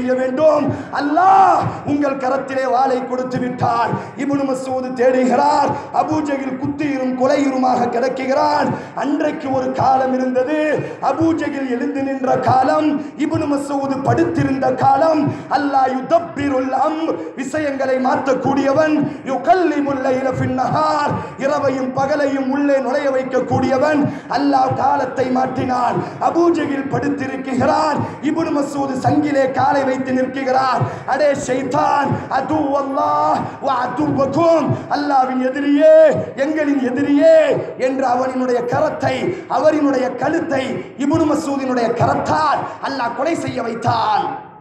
செய்ய வேண்டும் அல்லாஹ் உங்கள் கரத்திலே வாளை கொடுத்து விட்டார் இப்னு மசூத் தேடுகிறார் அபூஜகில் குத்தியிரும் கொலையுருமாக கிடக்குகிறான் அன்றைக்கு ஒரு காலம் இருந்தது அபூஜகில் எழுந்து நின்ற காலம் இப்னு மசூத் படுத்திருந்த காலம் அல்லாஹ் யுதப்பிருல் அம் விஷயங்களை மாற்றக்கூடியவன் யுகல்லிமுல் லைல ஃபின்னஹார் இரவையும் பகலையும் உள்ளே நுழைய வைக்கக்கூடியவன் அல்லாஹ் காலத்தை மாற்றினான் அபூஜகில் படுத்திருக்கிறான் இப்னு மசூத் சங்கிலே காலை வைத்து நிற்கிறார் அடே ஷைத்தான் அது அல்லாஹ் வ அதுவக்கும் அல்லாஹ்வின் எதிரியே எங்களின் எதிரியே என்று அவனினுடைய கரத்தை அவரினுடைய கழுத்தை இப்னு மசூதினுடைய கரத்தால் அல்லாஹ் கொலை செய்ய வைத்தான்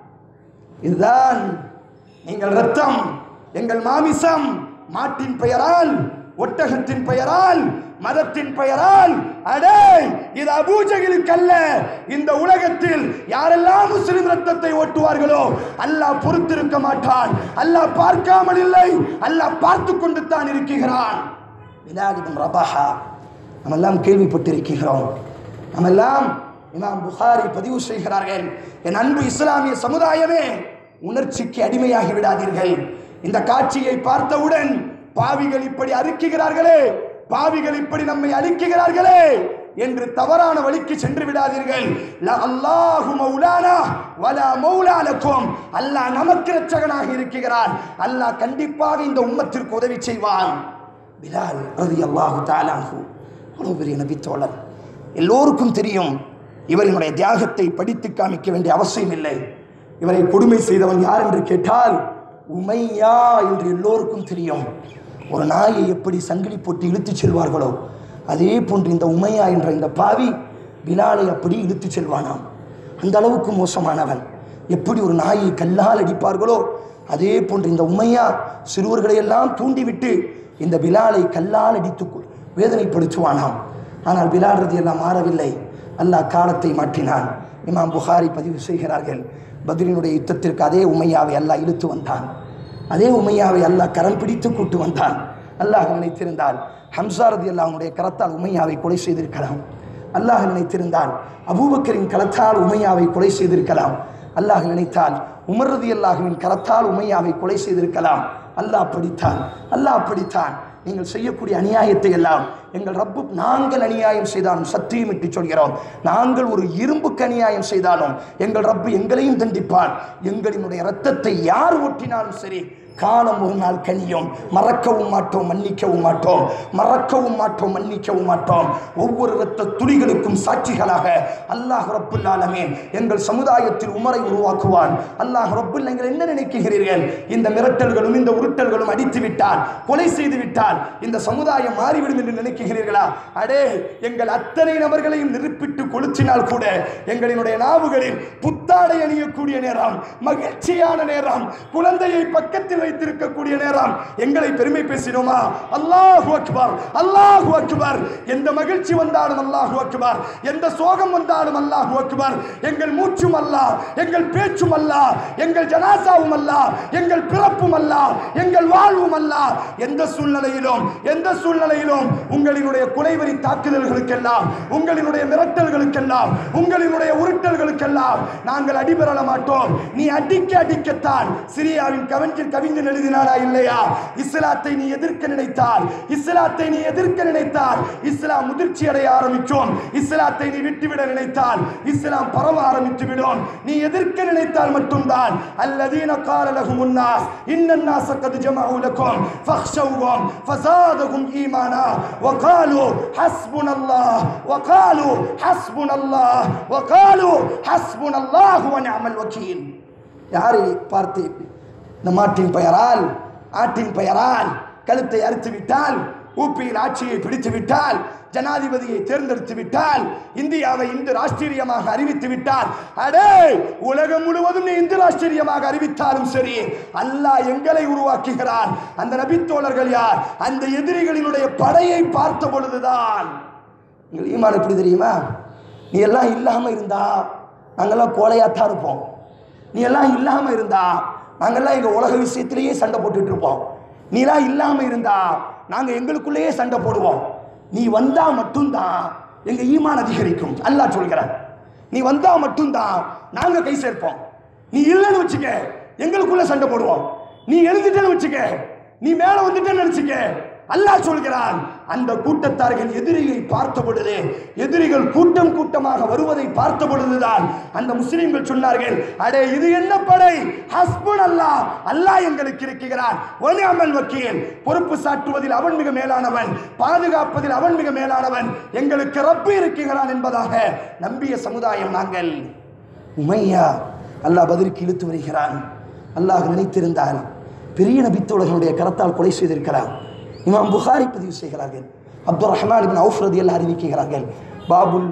இதுதான் நீங்கள் ரத்தம் எங்கள் மாமிசம் மாட்டின் பெயரால் ஒட்டகத்தின் பெயரால் மதத்தின் பெயரால் அடே இது அபூஜகிலுக்கு அல்ல இந்த உலகத்தில் யாரெல்லாம் முஸ்லிம் ரத்தத்தை ஓட்டுவார்களோ அல்லாஹ் பொறுத்திருக்க மாட்டான் அல்லாஹ் பார்க்காமல் இல்லை அல்லாஹ் பார்த்து கொண்டு தான் இருக்கிறான் பிலால் இப்னு ரபாஹா நம்ம எல்லாம் கேள்விப்பட்டிருக்கிறோம் நம்ம எல்லாம் இமாம் புகாரி பதிவு செய்கிறார்கள் என் அன்பு இஸ்லாமிய சமுதாயமே உணர்ச்சிக்கு அடிமையாகி விடாதீர்கள் இந்த காட்சியை பார்த்தவுடன் பாவிகள் இப்படி அறுக்குகிறார்களே பாவிகள் இப்படி நம்மை அழிக்குகிறார்களே என்று தவறான வழிக்கு சென்று விடாதீர்கள் ல அல்லாஹு மௌலானா வலா மௌலாலக்கும் அல்லாஹ் நமக்கு ரட்சகனாக இருக்கிறான் அல்லாஹ் கண்டிப்பாக இந்த உம்மத்திற்கு உதவி செய்வான் பிலால் ரதி அல்லாஹு தாலாஹு அவ்வளோ பெரிய நபித்தோழர் எல்லோருக்கும் தெரியும் இவரினுடைய தியாகத்தை படித்து காமிக்க வேண்டிய அவசியம் இல்லை இவரை கொடுமை செய்தவன் யார் என்று கேட்டால் உமையா என்று எல்லோருக்கும் தெரியும் ஒரு நாயை எப்படி சங்கிலி போட்டு இழுத்துச் செல்வார்களோ அதே போன்று இந்த உமையா என்ற இந்த பாவி பிலாலை அப்படி இழுத்துச் செல்வானாம் அந்த அளவுக்கு மோசமானவன் எப்படி ஒரு நாயை கல்லால் அடிப்பார்களோ அதே போன்று இந்த உமையா சிறுவர்களை எல்லாம் தூண்டிவிட்டு இந்த பிலாலை கல்லால் அடித்து கொ- வேதனைப்படுத்துவானாம் ஆனால் பிலால் ரதி எல்லாம் மாறவில்லை அல்லாஹ் காலத்தை மாற்றினான் இமாம் புகாரி பதிவு செய்கிறார்கள் பத்ரினுடைய யுத்தத்திற்கு அதே உமையாவை அல்லாஹ் இழுத்து வந்தான் அதே உமையாவை அல்லாஹ் கரம் பிடித்து கூட்டு வந்தான் அல்லாஹ் நினைத்திருந்தால் ஹம்சா ரதி அல்லாஹ்வுடைய கரத்தால் உமையாவை கொலை செய்திருக்கலாம் அல்லாஹ் நினைத்திருந்தால் அபூபக்கரின் கரத்தால் உமையாவை கொலை செய்திருக்கலாம் அல்லாஹ் நினைத்தால் உமர் ரதி அல்லாஹுவின் கரத்தால் உமையாவை கொலை செய்திருக்கலாம் அல்லாஹ் படித்தான் அல்லாஹ் படித்தான் நீங்கள் செய்யக்கூடிய அநியாயத்தை எல்லாம் எங்கள் ரப்பு நாங்கள் அநியாயம் செய்தாலும் சத்தியமிட்டு சொல்கிறோம் நாங்கள் ஒரு இரும்புக்கு அநியாயம் செய்தாலும் எங்கள் ரப்பு எங்களையும் தண்டிப்பான் எங்களினுடைய இரத்தத்தை யார் ஓட்டினாலும் சரி காலம் ஒரு நாள் கனியும் மறக்கவும் மாட்டோம் மன்னிக்கவும் மாட்டோம் மறக்கவும் மாட்டோம் மன்னிக்கவும் மாட்டோம் ஒவ்வொரு இரத்த துளிகளுக்கும் சாட்சிகளாக அல்லாஹ் ரப்புல் ஆலமீன் எங்கள் சமுதாயத்தில் உமரை உருவாக்குவான் அல்லாஹ் ரப்புல் நீங்கள் என்ன நினைக்கிறீர்கள் இந்த மிரட்டல்களும் இந்த உருட்டல்களும் அடித்து விட்டால் கொலை செய்து விட்டால் இந்த சமுதாயம் மாறிவிடும் என்று நினைக்கிறீர்களா அடே எங்கள் அத்தனை நபர்களையும் நிறுப்பிட்டு கொளுத்தினால் கூட எங்களினுடைய நாவுகளில் புத்தாடை அணியக்கூடிய நேரம் மகிழ்ச்சியான நேரம் குழந்தையை பக்கத்தில் வைத்திருக்கக்கூடிய நேரம் எங்களை பெருமை பேசினோமா அல்லாஹு அக்பர் அல்லாஹு அக்பர் எந்த மகிழ்ச்சி வந்தாலும் அல்லாஹு அக்பர் எந்த சோகம் வந்தாலும் அல்லாஹு அக்பர் எங்கள் மூச்சும் அல்லாஹ் எங்கள் பேச்சும் அல்லாஹ் எங்கள் ஜனாசாவும் அல்லாஹ் எங்கள் பிறப்பும் அல்லாஹ் எங்கள் வாழ்வும் அல்லாஹ் எந்த சூழ்நிலையிலும் எந்த சூழ்நிலையிலும் உங்களினுடைய குலைவரி தாக்குதல்களுக்கெல்லாம் உங்களினுடைய மிரட்டல்களுக்கெல்லாம் உங்களினுடைய உருட்டல்களுக்கெல்லாம் நாங்கள் அடிபெறல மாட்டோம் நீ அடிக்க அடிக்கத்தான் சிரியாவின் கவிஞர் கவிஞன் எழுதினாரா இல்லையா இஸ்லாத்தை நீ எதிர்க்க நினைத்தால் இஸ்லாத்தை நீ எதிர்க்க நினைத்தால் இஸ்லாம் முதிர்ச்சி அடைய ஆரம்பிக்கும் இஸ்லாத்தை நீ விட்டுவிட நினைத்தால் இஸ்லாம் பரவ ஆரம்பித்து விடும் நீ எதிர்க்க நினைத்தால் மட்டும்தான் அல்லதீன قال لهم الناس ان الناس قد جمعوا لكم فاخشوهم فزادهم ايمانا وقالوا حسبنا الله وقالوا حسبنا الله وقالوا حسبنا الله ونعم الوكيل யாரை பார்த்து இந்த மாட்டின் பெயரால் ஆட்டின் பெயரால் கழுத்தை அறுத்து விட்டால் ஊப்பியில் ஆட்சியை பிடித்து விட்டால் ஜனாதிபதியை தேர்ந்தெடுத்து விட்டால் இந்தியாவை இந்து ராஷ்டிரியமாக அறிவித்து விட்டால் அடே உலகம் முழுவதும் நீ இந்து ராஷ்டிரியமாக அறிவித்தாலும் சரி அல்லாஹ் எங்களை உருவாக்குகிறான் அந்த நபித்தோழர்கள் யார் அந்த எதிரிகளினுடைய படையை பார்த்த பொழுதுதான் உங்கள் ஈமான் எப்படி தெரியுமா நீ எல்லாம் இல்லாம இருந்தா நாங்கெல்லாம் கோழையாத்தான் இருப்போம் நீ எல்லாம் இல்லாம இருந்தா நாங்கெல்லாம் எங்க உலக விஷயத்திலேயே சண்டை போட்டுட்டு இருப்போம் நீ எல்லாம் இல்லாம இருந்தா நாங்க எங்களுக்குள்ளேயே சண்டை போடுவோம் நீ வந்தா மட்டும்தான் எங்க ஈமான் அதிகரிக்கும் அல்லாஹ் சொல்கிறார் நீ வந்தா மட்டும்தான் நாங்க கை சேர்ப்போம் நீ இல்லைன்னு வச்சுக்க எங்களுக்குள்ள சண்டை போடுவோம் நீ எழுந்துட்டேன்னு வச்சுக்க நீ மேல வந்துட்டேன்னு நினைச்சுக்க அல்லாஹ் சொல்கிறான் அந்த கூட்டத்தார்கள் எதிரியை பார்த்த பொழுது எதிரிகள் கூட்டம் கூட்டமாக வருவதை பார்த்த பொழுதுதான் அந்த முஸ்லிம்கள் சொன்னார்கள் அடே இது என்ன படை ஹஸ்புன் அல்லாஹ் அல்லாஹ் எங்களுக்கு இருக்கிறான் ஒனியாமல் வக்கீல் பொறுப்பு சாட்டுவதில் அவன் மிக மேலானவன் பாதுகாப்பதில் அவன் மிக மேலானவன் எங்களுக்கு ரப்பு இருக்கிறான் என்பதாக நம்பிய சமுதாயம் நாங்கள் உமையா அல்லாஹ் பதிலுக்கு இழுத்து வருகிறான் அல்லாஹ் நினைத்திருந்தால் பெரிய நபித்தோழர்களுடைய கரத்தால் கொலை செய்திருக்கிறான் இமாம் புகாரி பதிவு செய்கிறார்கள் அப்துல் ரஹ்மான் இபின் அவுஃப் ரதியல்லாஹ் அறிவிக்கிறார்கள் பாபுல்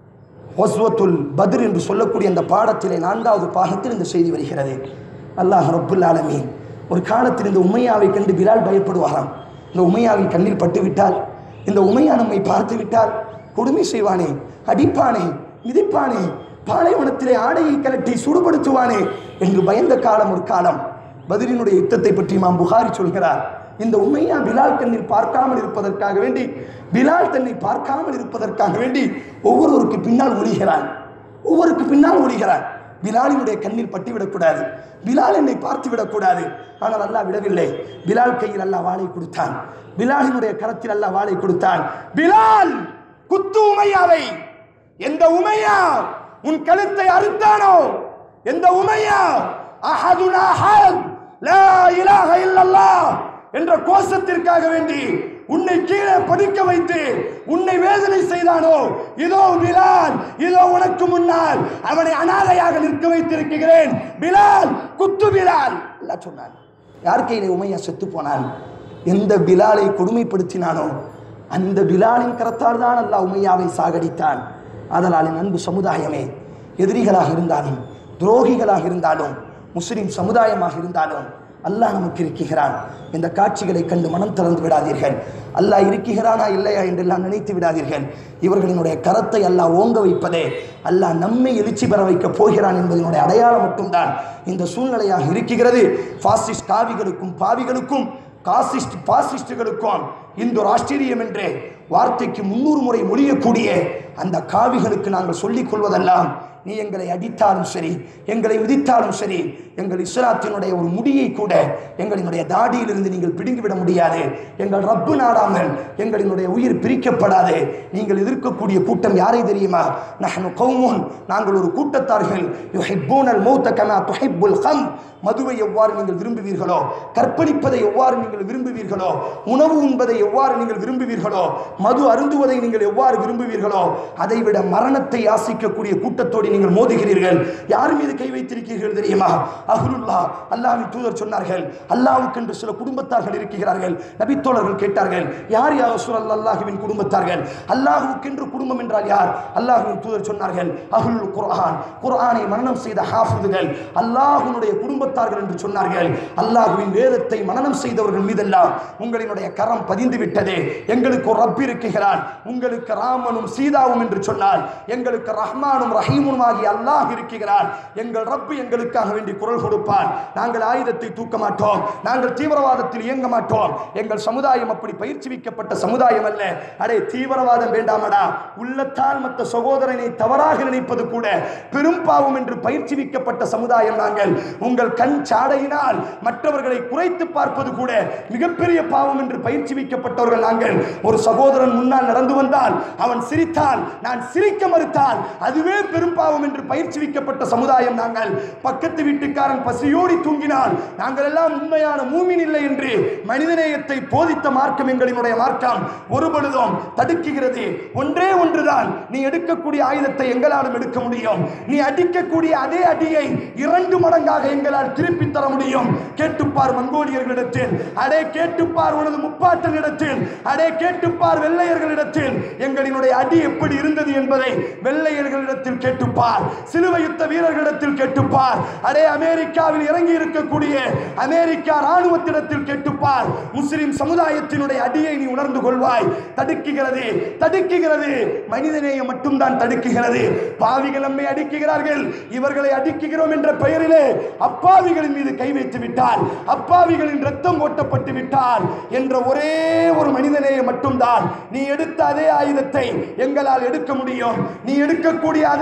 ஒஸ்வத்துல் பத்ர் என்று சொல்லக்கூடிய அந்த பாடத்திலே நான்காவது பாகத்தில் இந்த செய்தி வருகிறது அல்லாஹ் ரப்புல் ஆலமீன் ஒரு காலத்தில் இந்த உமையாவை கண்டு பிலால் பயப்படுவாராம் இந்த உமையாவின் கண்ணில் பட்டு விட்டால் இந்த உமையா நம்மை பார்த்து விட்டால் கொடுமை செய்வானே அடிப்பானே மிதிப்பானே பாலைவனத்திலே ஆடையை கலட்டி சுடுபடுத்துவானே என்று பயந்த காலம் ஒரு காலம் பதிலினுடைய யுத்தத்தை பற்றி மாம் புகாரி சொல்கிறார் இந்த உண்மையா பிலால் கண்ணில் பார்க்காமல் இருப்பதற்காக வேண்டி பிலால் தன்னை பார்க்காமல் இருப்பதற்காக வேண்டி ஒவ்வொருவருக்கு பின்னால் ஒளிகிறான் ஒவ்வொருக்கு பின்னால் ஒளிகிறான் பிலாலினுடைய கண்ணில் பட்டுவிடக்கூடாது பிலால் என்னை பார்த்து விடக்கூடாது ஆனால் அல்லாஹ் விடவில்லை பிலால் கையில் அல்லாஹ் வாளை கொடுத்தான் பிலாலினுடைய கரத்தில் அல்லாஹ் வாளை கொடுத்தான் பிலால் குத்து உமையாவை எந்த உமையா உன் கழுத்தை அறுத்தானோ எந்த உமையா அஹதுனா அஹத் லா இலாஹ இல்லல்லாஹ் என்ற கோஷத்திற்காக வேண்டி உன்னை கீழே படுக்க வைத்து உன்னை வேதனை செய்தானோ இதோ பிலால் இதோ உனக்கு முன்னால் அவனை அனாதையாக நிற்க வைத்திருக்கிறேன் பிலால் குத்து பிலால் அல்லாஹ் சொன்னான் யார் கையிலே உமையா செத்து போனான் எந்த பிலாலை கொடுமைப்படுத்தினானோ அந்த பிலாலின் கரத்தால் தான் அல்லாஹ் உமையாவை சாகடித்தான் அதனால் என் அன்பு சமுதாயமே எதிரிகளாக இருந்தாலும் துரோகிகளாக இருந்தாலும் முஸ்லிம் சமுதாயமாக இருந்தாலும் அல்லாஹ் நமக்கு இருக்கிறான் இந்த காட்சிகளை கண்டு மனம் திறந்து விடாதீர்கள் அல்லாஹ் இருக்கிறானா இல்லையா என்றெல்லாம் நினைத்து விடாதீர்கள் இவர்களினுடைய கரத்தை அல்லாஹ் ஓங்க வைப்பதே அல்லாஹ் நம்மை எழுச்சி பெற வைக்கப் போகிறான் என்பதனுடைய அடையாளம் மட்டும்தான் இந்த சூழ்நிலையாக இருக்கிறது பாசிஸ்ட் காவிகளுக்கும் பாவிகளுக்கும் காசிஸ்ட் பாசிஸ்டுகளுக்கும் இந்து ராஷ்டிரியம் என்ற வார்த்தைக்கு முன்னூறு முறை மொழியக்கூடிய அந்த காவிகளுக்கு நாங்கள் சொல்லிக் கொள்வதெல்லாம் நீ எங்களை அடித்தாலும் சரி எங்களை விதித்தாலும் சரி எங்கள் இஸ்லாத்தினுடைய ஒரு முடியை கூட எங்களினுடைய தாடியிலிருந்து நீங்கள் பிடுங்கிவிட முடியாது எங்கள் ரப்பு நாடாமல் எங்களினுடைய உயிர் பிரிக்கப்படாது நீங்கள் எதிர்க்கக்கூடிய கூட்டம் யாரை தெரியுமா நஹனு கௌமுன் நாங்கள் ஒரு கூட்டத்தார்கள் யுஹிப்பூனல் மௌத்த கமா துஹிப்புல் கம் மதுவை எவ்வாறு நீங்கள் விரும்புவீர்களோ கற்பழிப்பதை எவ்வாறு நீங்கள் விரும்புவீர்களோ உணவு உண்பதை எவ்வாறு நீங்கள் விரும்புவீர்களோ மது அருந்துவதை நீங்கள் எவ்வாறு விரும்புவீர்களோ அதைவிட மரணத்தை யாசிக்கக்கூடிய கூட்டத்தோடு நீங்கள் மோதுகிறீர்கள் யார் மீது கை வைத்திருக்கிறீர்கள் தெரியுமா அஹ்லுல்லா அல்லாஹ்வின் தூதர் சொன்னார்கள் அல்லாஹ்வுக்கென்று சில குடும்பத்தார்கள் இருக்கிறார்கள் நபித்தோழர்கள் கேட்டார்கள் யார் யார் ரசூல் அல்லாஹுவின் குடும்பத்தார்கள் அல்லாஹ்வுக்கென்று குடும்பம் என்றால் யார் அல்லாஹ்வின் தூதர் சொன்னார்கள் அஹ்லுல் குர்ஆன் குர்ஆனை மரணம் செய்த ஹாஃபிதுகள் அல்லாஹ்வினுடைய குடும்பத்தார்கள் என்று சொன்னார்கள் அல்லாஹ்வின் வேதத்தை மனனம் செய்தவர்கள் மீதெல்லாம் உங்களினுடைய கரம் பதிந்து விட்டது எங்களுக்கு ஒரு ரப் இருக்கிறான் உங்களுக்கு ராமனும் சீதாவும் என்று சொன்னால் எங்களுக்கு ரஹ்மானும் ரஹீமும் ஆகிய அல்லாஹ் இருக்கிறான் எங்கள் ரப்பு எங்களுக்காக வேண்டி குரல் கொடுப்பான் நாங்கள் ஆயுதத்தை தூக்க மாட்டோம் நாங்கள் தீவிரவாதத்தில் இயங்க மாட்டோம் எங்கள் சமுதாயம் அப்படி பயிற்சிவிக்கப்பட்ட சமுதாயம் அல்ல அடே தீவிரவாதம் வேண்டாமடா உள்ளத்தால் மற்ற சகோதரனை தவறாக நினைப்பது கூட பெரும் பாவம் என்று பயிற்சிவிக்கப்பட்ட சமுதாயம் நாங்கள் உங்கள் கண் சாடையினால் மற்றவர்களை குறைத்து பார்ப்பது கூட மிகப்பெரிய பாவம் என்று பயிற்சிவிக்கப்பட்டவர்கள் நாங்கள் ஒரு சகோதரன் முன்னால் நடந்து வந்தால் அவன் சிரித்தால் நான் சிரிக்க மறுத்தால் அதுவே பெரும் பாவம் என்று பயிற்சிவிக்கப்பட்ட சமுதாயம் நாங்கள் பக்கத்து வீட்டுக்காரன் பசியோடி தூங்கினால் நாங்கள் எல்லாம் உண்மையான மூமின் இல்லை என்று மனிதநேயத்தை போதித்த மார்க்கம் எங்களினுடைய மார்க்கம் ஒரு பொழுதும் தடுக்குகிறது ஒன்றே ஒன்றுதான் நீ எடுக்கக்கூடிய ஆயுதத்தை எங்களாலும் எடுக்க முடியும் நீ அடிக்கக்கூடிய அதே அடியை இரண்டு மடங்காக எங்களால் திருப்பி தர முடியும் கேட்டுப்பார் மங்கோலியர்களிடத்தில் அடே கேட்டுப்பார் உனது முப்பாட்டனிடத்தில் அடே கேட்டுப்பார் வெள்ளையர்களிடத்தில் எங்களினுடைய அடி எப்படி இருந்தது என்பதை வெள்ளையர்களிடத்தில் கேட்டுப்பார் சிலுவை யுத்த வீரர்களிடத்தில் கேட்டுப்பார் அடே அமெரிக்காவில் இறங்கி இருக்கக்கூடிய அமெரிக்கா ராணுவத்திடத்தில் கேட்டுப்பார் முஸ்லிம் சமுதாயத்தினுடைய அடியை நீ உணர்ந்து கொள்வாய் தடுக்குகிறது தடுக்குகிறது மனிதநேயம் மட்டும்தான் தடுக்குகிறது பாவிகள் நம்மை அடிக்குகிறார்கள் இவர்களை அடிக்குகிறோம் என்ற பெயரிலே அப்பாவிகளின் மீது கை வைத்து விட்டால் அப்பாவிகளின் ரத்தம் ஓட்டப்பட்டு விட்டால் என்ற ஒரே ஒரு மனிதநேயம் மட்டும்தான் நீ எடுத்த அதே ஆயுதத்தை எங்களால் எடுக்க முடியும் நீ எடுக்கக்கூடிய அதே பாதை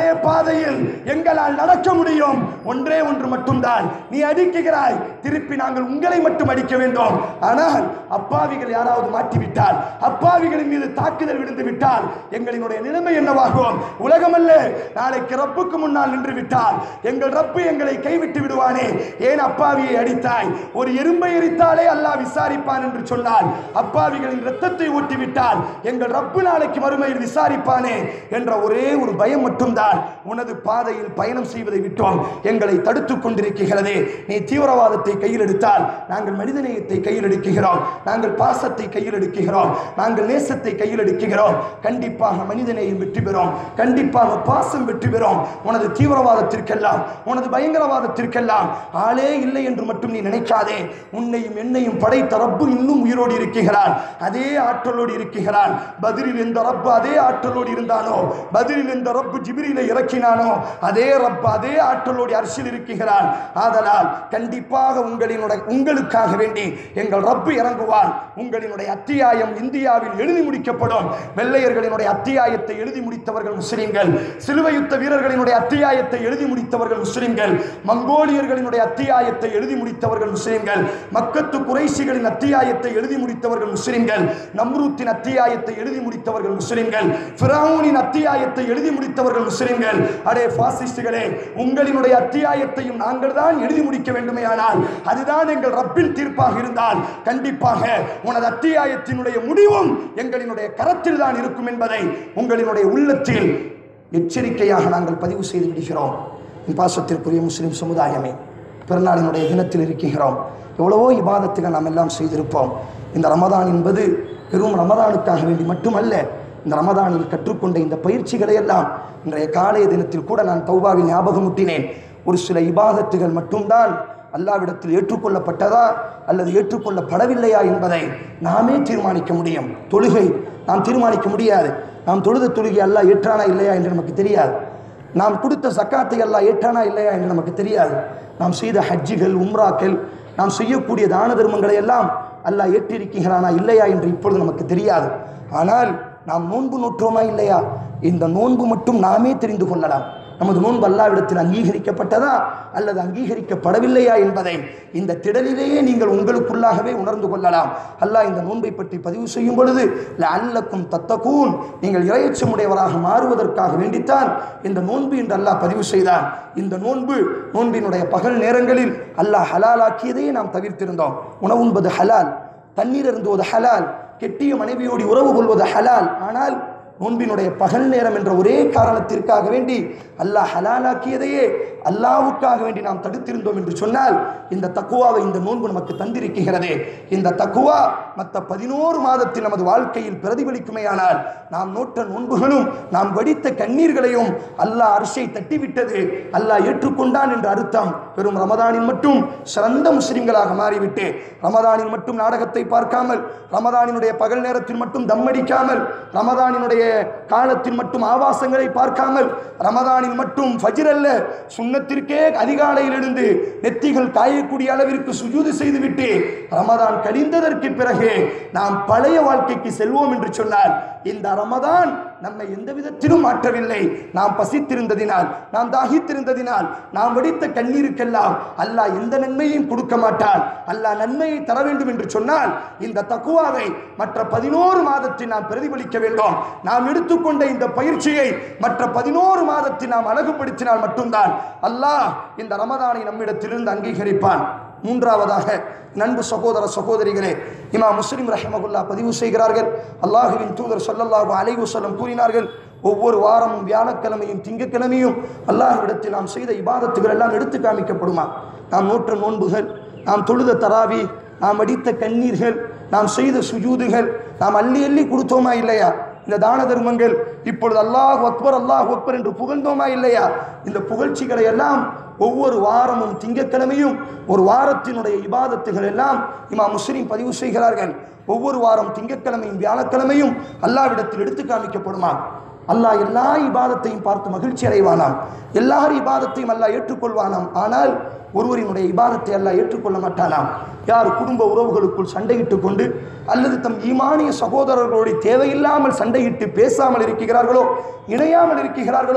பாதையில் எங்களால் நடக்க முடியும் ஒன்றே ஒன்று மட்டும்தான் நீ அடிக்குகிறாய் திருப்பி நாங்கள் உங்களை மட்டும் அடிக்க வேண்டும் ஆனால் அப்பாவிகள் யாராவது மாட்டிவிட்டால் அப்பாவிகளின் மீது தாக்குதல் விழுந்து விட்டால் எங்களினுடைய நிலைமை என்னவாகும் உலகமல்ல நாளைக்கு ரப்புக்கு முன்னால் நின்று விட்டால் எங்கள் ரப்பு எங்களை கைவிட்டு விடுவானே ஏன் அப்பாவியை அடித்தாய் ஒரு எறும்பை எரித்தாலே அல்லாஹ் விசாரிப்பான் என்று சொன்னால் அப்பாவிகளின் இரத்தத்தை ஊட்டி விட்டால் எங்கள் ரப்பு நாளைக்கு மறுமையில் விசாரிப்பானே என்ற ஒரே ஒரு பயம் மட்டும்தான் உனது பாதையில் பயணம் செய்வதை விட்டோம் எங்களை தடுத்துக் கொண்டிருக்கிறதே நீ தீவிரவாதத்தை கையில் எடுத்தால் நாங்கள் மனிதநேயத்தை கையில் எடுக்குகிறோம் நாங்கள் பாசத்தை கையில் எடுக்குகிறோம் நாங்கள் நேசத்தை கையில் எடுக்குகிறோம் கண்டிப்பாக மனிதநேயம் வெற்றி பெறும் கண்டிப்பாக பாசம் வெற்றி பெறும் உனது தீவிரவாதத்திற்கெல்லாம் உனது பயங்கரவாதத்திற்கெல்லாம் ஆளே இல்லை என்று மட்டும் நீ நினைக்காதே உன்னையும் என்னையும் படைத்த ரப்பு இன்னும் உயிரோடு இருக்கிறான் அதே ஆற்றலோடு இருக்கிறான் பதிலில் எந்த ரப்பு அதே ஆற்றலோடு இருந்தானோ பதிலில் எந்த ரப்பு ஜிபிரியில இறக்கினானோ அதே ரப்பு அதே ஆற்றலோடு அரசியல் இருக்கிறான் ஆதலால் கண்டிப்பாக உங்களினுடைய உங்களுக்காக வேண்டி எங்கள் ரப்பு இறங்குவான் உங்களினுடைய அத்தியாயம் இந்தியாவில் எழுதி முடிக்கப்படும் வெள்ளையர்களினுடைய அத்தியாயத்தை எழுதி முடித்தவர்கள் முஸ்லிம்கள் சிலுவை யுத்த வீரர்களினுடைய அத்தியாயத்தை எழுதி முடித்தவர்கள் முஸ்லிம்கள் மங்கோலியர்களினுடைய அத்தியாயத்தை எழுதி முடித்தவர்கள் முஸ்லிம்கள் மக்கத்து குறைசிகளின் அத்தியாயத்தை எழுதி முடித்தவர்கள் முஸ்லிம்கள் நம்ரூத்தின் அத்தியாயத்தை எழுதி முடித்தவர்கள் முஸ்லிம்கள் ஃபிரௌனின் அத்தியாயத்தை எழுதி முடித்தவர்கள் முஸ்லிம்கள் அடே பாசிஸ்டுகளே உங்களினுடைய அத்தியாயத்தையும் நாங்கள் தான் எழுதி முடிக்க வேண்டுமேயானால் அதுதான் எங்கள் ரப்பின் தீர்ப்பாக இருந்தால் கண்டிப்பாக உனது அத்தியாயத்தினுடைய முடிவும் எங்களினுடைய கரத்தில் தான் இருக்கும் என்பதை உங்களினுடைய உள்ளத்தில் எச்சரிக்கையாக நாங்கள் பதிவு செய்து விடுகிறோம் என் பாசத்திற்குரிய முஸ்லிம் சமுதாயமே பிறநாளினுடைய தினத்தில் இருக்கிறோம் எவ்வளவோ இபாதத்துகள் நாம் எல்லாம் செய்திருப்போம் இந்த ரமதான் என்பது வெறும் ரமதானுக்காக வேண்டி மட்டுமல்ல இந்த ரமதானில் கற்றுக்கொண்ட இந்த பயிற்சிகளை எல்லாம் இன்றைய காலைய தினத்தில் கூட நான் தௌபாவில் ஞாபகமூட்டினேன் ஒரு சில இபாதத்துகள் மட்டும்தான் அல்லாவிடத்தில் ஏற்றுக்கொள்ளப்பட்டதா அல்லது ஏற்றுக்கொள்ளப்படவில்லையா என்பதை நாமே தீர்மானிக்க முடியும் தொழுகை நாம் தீர்மானிக்க முடியாது நாம் தொழுத தொழுகை அல்லாஹ் ஏற்றானா இல்லையா என்று நமக்கு தெரியாது நாம் கொடுத்த சக்காத்தை அல்லாஹ் ஏற்றானா இல்லையா என்று நமக்கு தெரியாது நாம் செய்த ஹஜ்ஜிகள் உம்ராக்கள் நாம் செய்யக்கூடிய தான தர்மங்களை எல்லாம் அல்லாஹ் ஏற்றிருக்கிறானா இல்லையா என்று இப்பொழுது நமக்கு தெரியாது ஆனால் நாம் நோன்பு நோற்றோமா இல்லையா இந்த நோன்பு மட்டும் நாமே தெரிந்து கொள்ளலாம் நமது நோன்பு அல்லாவிடத்தில் அங்கீகரிக்கப்பட்டதா அல்லது அங்கீகரிக்கப்படவில்லையா என்பதை இந்த திடலிலேயே நீங்கள் உங்களுக்குள்ளாகவே உணர்ந்து கொள்ளலாம் அல்லாஹ் இந்த நோன்பை பற்றி பதிவு செய்யும் பொழுது அல்லக்கும் தத்தக்கூன் நீங்கள் இறையச்சமுடையவராக மாறுவதற்காக வேண்டித்தான் இந்த நோன்பு என்று அல்லாஹ் பதிவு செய்தான் இந்த நோன்பு நோன்பினுடைய பகல் நேரங்களில் அல்லாஹ் ஹலாலாக்கியதையே நாம் தவிர்த்திருந்தோம் உணவு உண்பது ஹலால் தண்ணீர் அருந்துவது ஹலால் கெட்டிய மனைவியோடு உறவு கொள்வது ஹலால் ஆனால் நோன்பினுடைய பகல் நேரம் என்ற ஒரே காரணத்திற்காக வேண்டி அல்லாஹ் ஹலாலாக்கியதையே அல்லாவுக்காக வேண்டி நாம் தடுத்திருந்தோம் என்று சொன்னால் இந்த தக்குவாவை இந்த நோன்பு நமக்கு தந்திருக்கிறதே இந்த தக்குவா மற்ற பதினோரு மாதத்தில் நமது வாழ்க்கையில் பிரதிபலிக்குமேயானால் நாம் நோட்ட நோன்புகளும் நாம் வடித்த கண்ணீர்களையும் அல்லாஹ் அரிசை தட்டிவிட்டது அல்லாஹ் ஏற்றுக்கொண்டான் என்ற அர்த்தம் வெறும் ரமதானில் மட்டும் சிறந்த முஸ்லிம்களாக மாறிவிட்டு ரமதானில் மட்டும் நாடகத்தை பார்க்காமல் ரமதானினுடைய பகல் நேரத்தில் மட்டும் தம்மடிக்காமல் ரமதானினுடைய காலத்தில் மட்டும் ஆபாசங்களை பார்க்காமல் ரமதானில் மட்டும் ஃபஜ்ர் அல்ல சுண்ணத்திற்கே அதிகாலையில் இருந்து நெத்திகள் காயக்கூடிய அளவிற்கு சுஜூது செய்துவிட்டு ரமதான் கழிந்ததற்கு பிறகு நாம் பழைய வாழ்க்கைக்கு செல்வோம் என்று சொன்னார் இந்த ரமதான் நம்மை எந்த விதத்திலும் மாற்றவில்லை நாம் பசித்திருந்ததினால் நாம் தாகித்திருந்ததினால் நாம் வடித்த கண்ணீருக்கெல்லாம் அல்லாஹ் எந்த நன்மையும் கொடுக்க மாட்டான் அல்லாஹ் நன்மையை தர வேண்டும் என்று சொன்னால் இந்த தக்குவாவை மற்ற பதினோரு மாதத்தில் நாம் பிரதிபலிக்க வேண்டும் நாம் எடுத்துக்கொண்ட இந்த பயிற்சியை மற்ற பதினோரு மாதத்தில் நாம் அழகுபடுத்தினால் மட்டும்தான் அல்லாஹ் இந்த ரமதானை நம்மிடத்திலிருந்து அங்கீகரிப்பான் மூன்றாவதாக நண்பு சகோதர சகோதரிகளே இமா முஸ்லிம் ரஹமகுல்லா பதிவு செய்கிறார்கள் அல்லாஹுவின் தூதர் சொல்லல்லாஹு அலைஹி வஸல்லம் கூறினார்கள் ஒவ்வொரு வாரமும் வியாழக்கிழமையும் திங்கட்கிழமையும் அல்லாஹ்விடத்தில் நாம் செய்த இபாதத்துகள் எல்லாம் எடுத்து காமிக்கப்படுமா நாம் நூற்ற நோன்புகள் நாம் தொழுத தராவி நாம் அடித்த கண்ணீர்கள் நாம் செய்த சுஜூதுகள் நாம் அள்ளி அள்ளி கொடுத்தோமா இல்லையா இந்த தான தர்மங்கள் இப்பொழுது அல்லாஹ் அக்பர் அல்லாஹ் அக்பர் என்று புகழ்ந்தோமா இல்லையா இந்த புகழ்ச்சிகளை எல்லாம் ஒவ்வொரு வாரமும் திங்கட்கிழமையும் ஒரு வாரத்தினுடைய இபாதத்துகள் எல்லாம் இமா முஸ்லீம் பதிவு செய்கிறார்கள் ஒவ்வொரு வாரம் திங்கட்கிழமையும் வியாழக்கிழமையும் அல்லாவிடத்தில் எடுத்து காமிக்கப்படுமா அல்லாஹ் எல்லா இபாதத்தையும் பார்த்து மகிழ்ச்சி அடைவானாம் எல்லார் இபாதத்தையும் அல்லாஹ் ஏற்றுக்கொள்வானாம் ஆனால் ஒருவரினுடைய இபாதத்தை அல்லாஹ் ஏற்றுக்கொள்ள மாட்டானாம் யார் குடும்ப உறவுகளுக்குள் சண்டையிட்டு கொண்டு அல்லது தம் ஈமானிய சகோதரர்களோடு தேவையில்லாமல் சண்டையிட்டு பேசாமல் இருக்கிறார்களோ இணையாமல் இருக்கிறார்களோ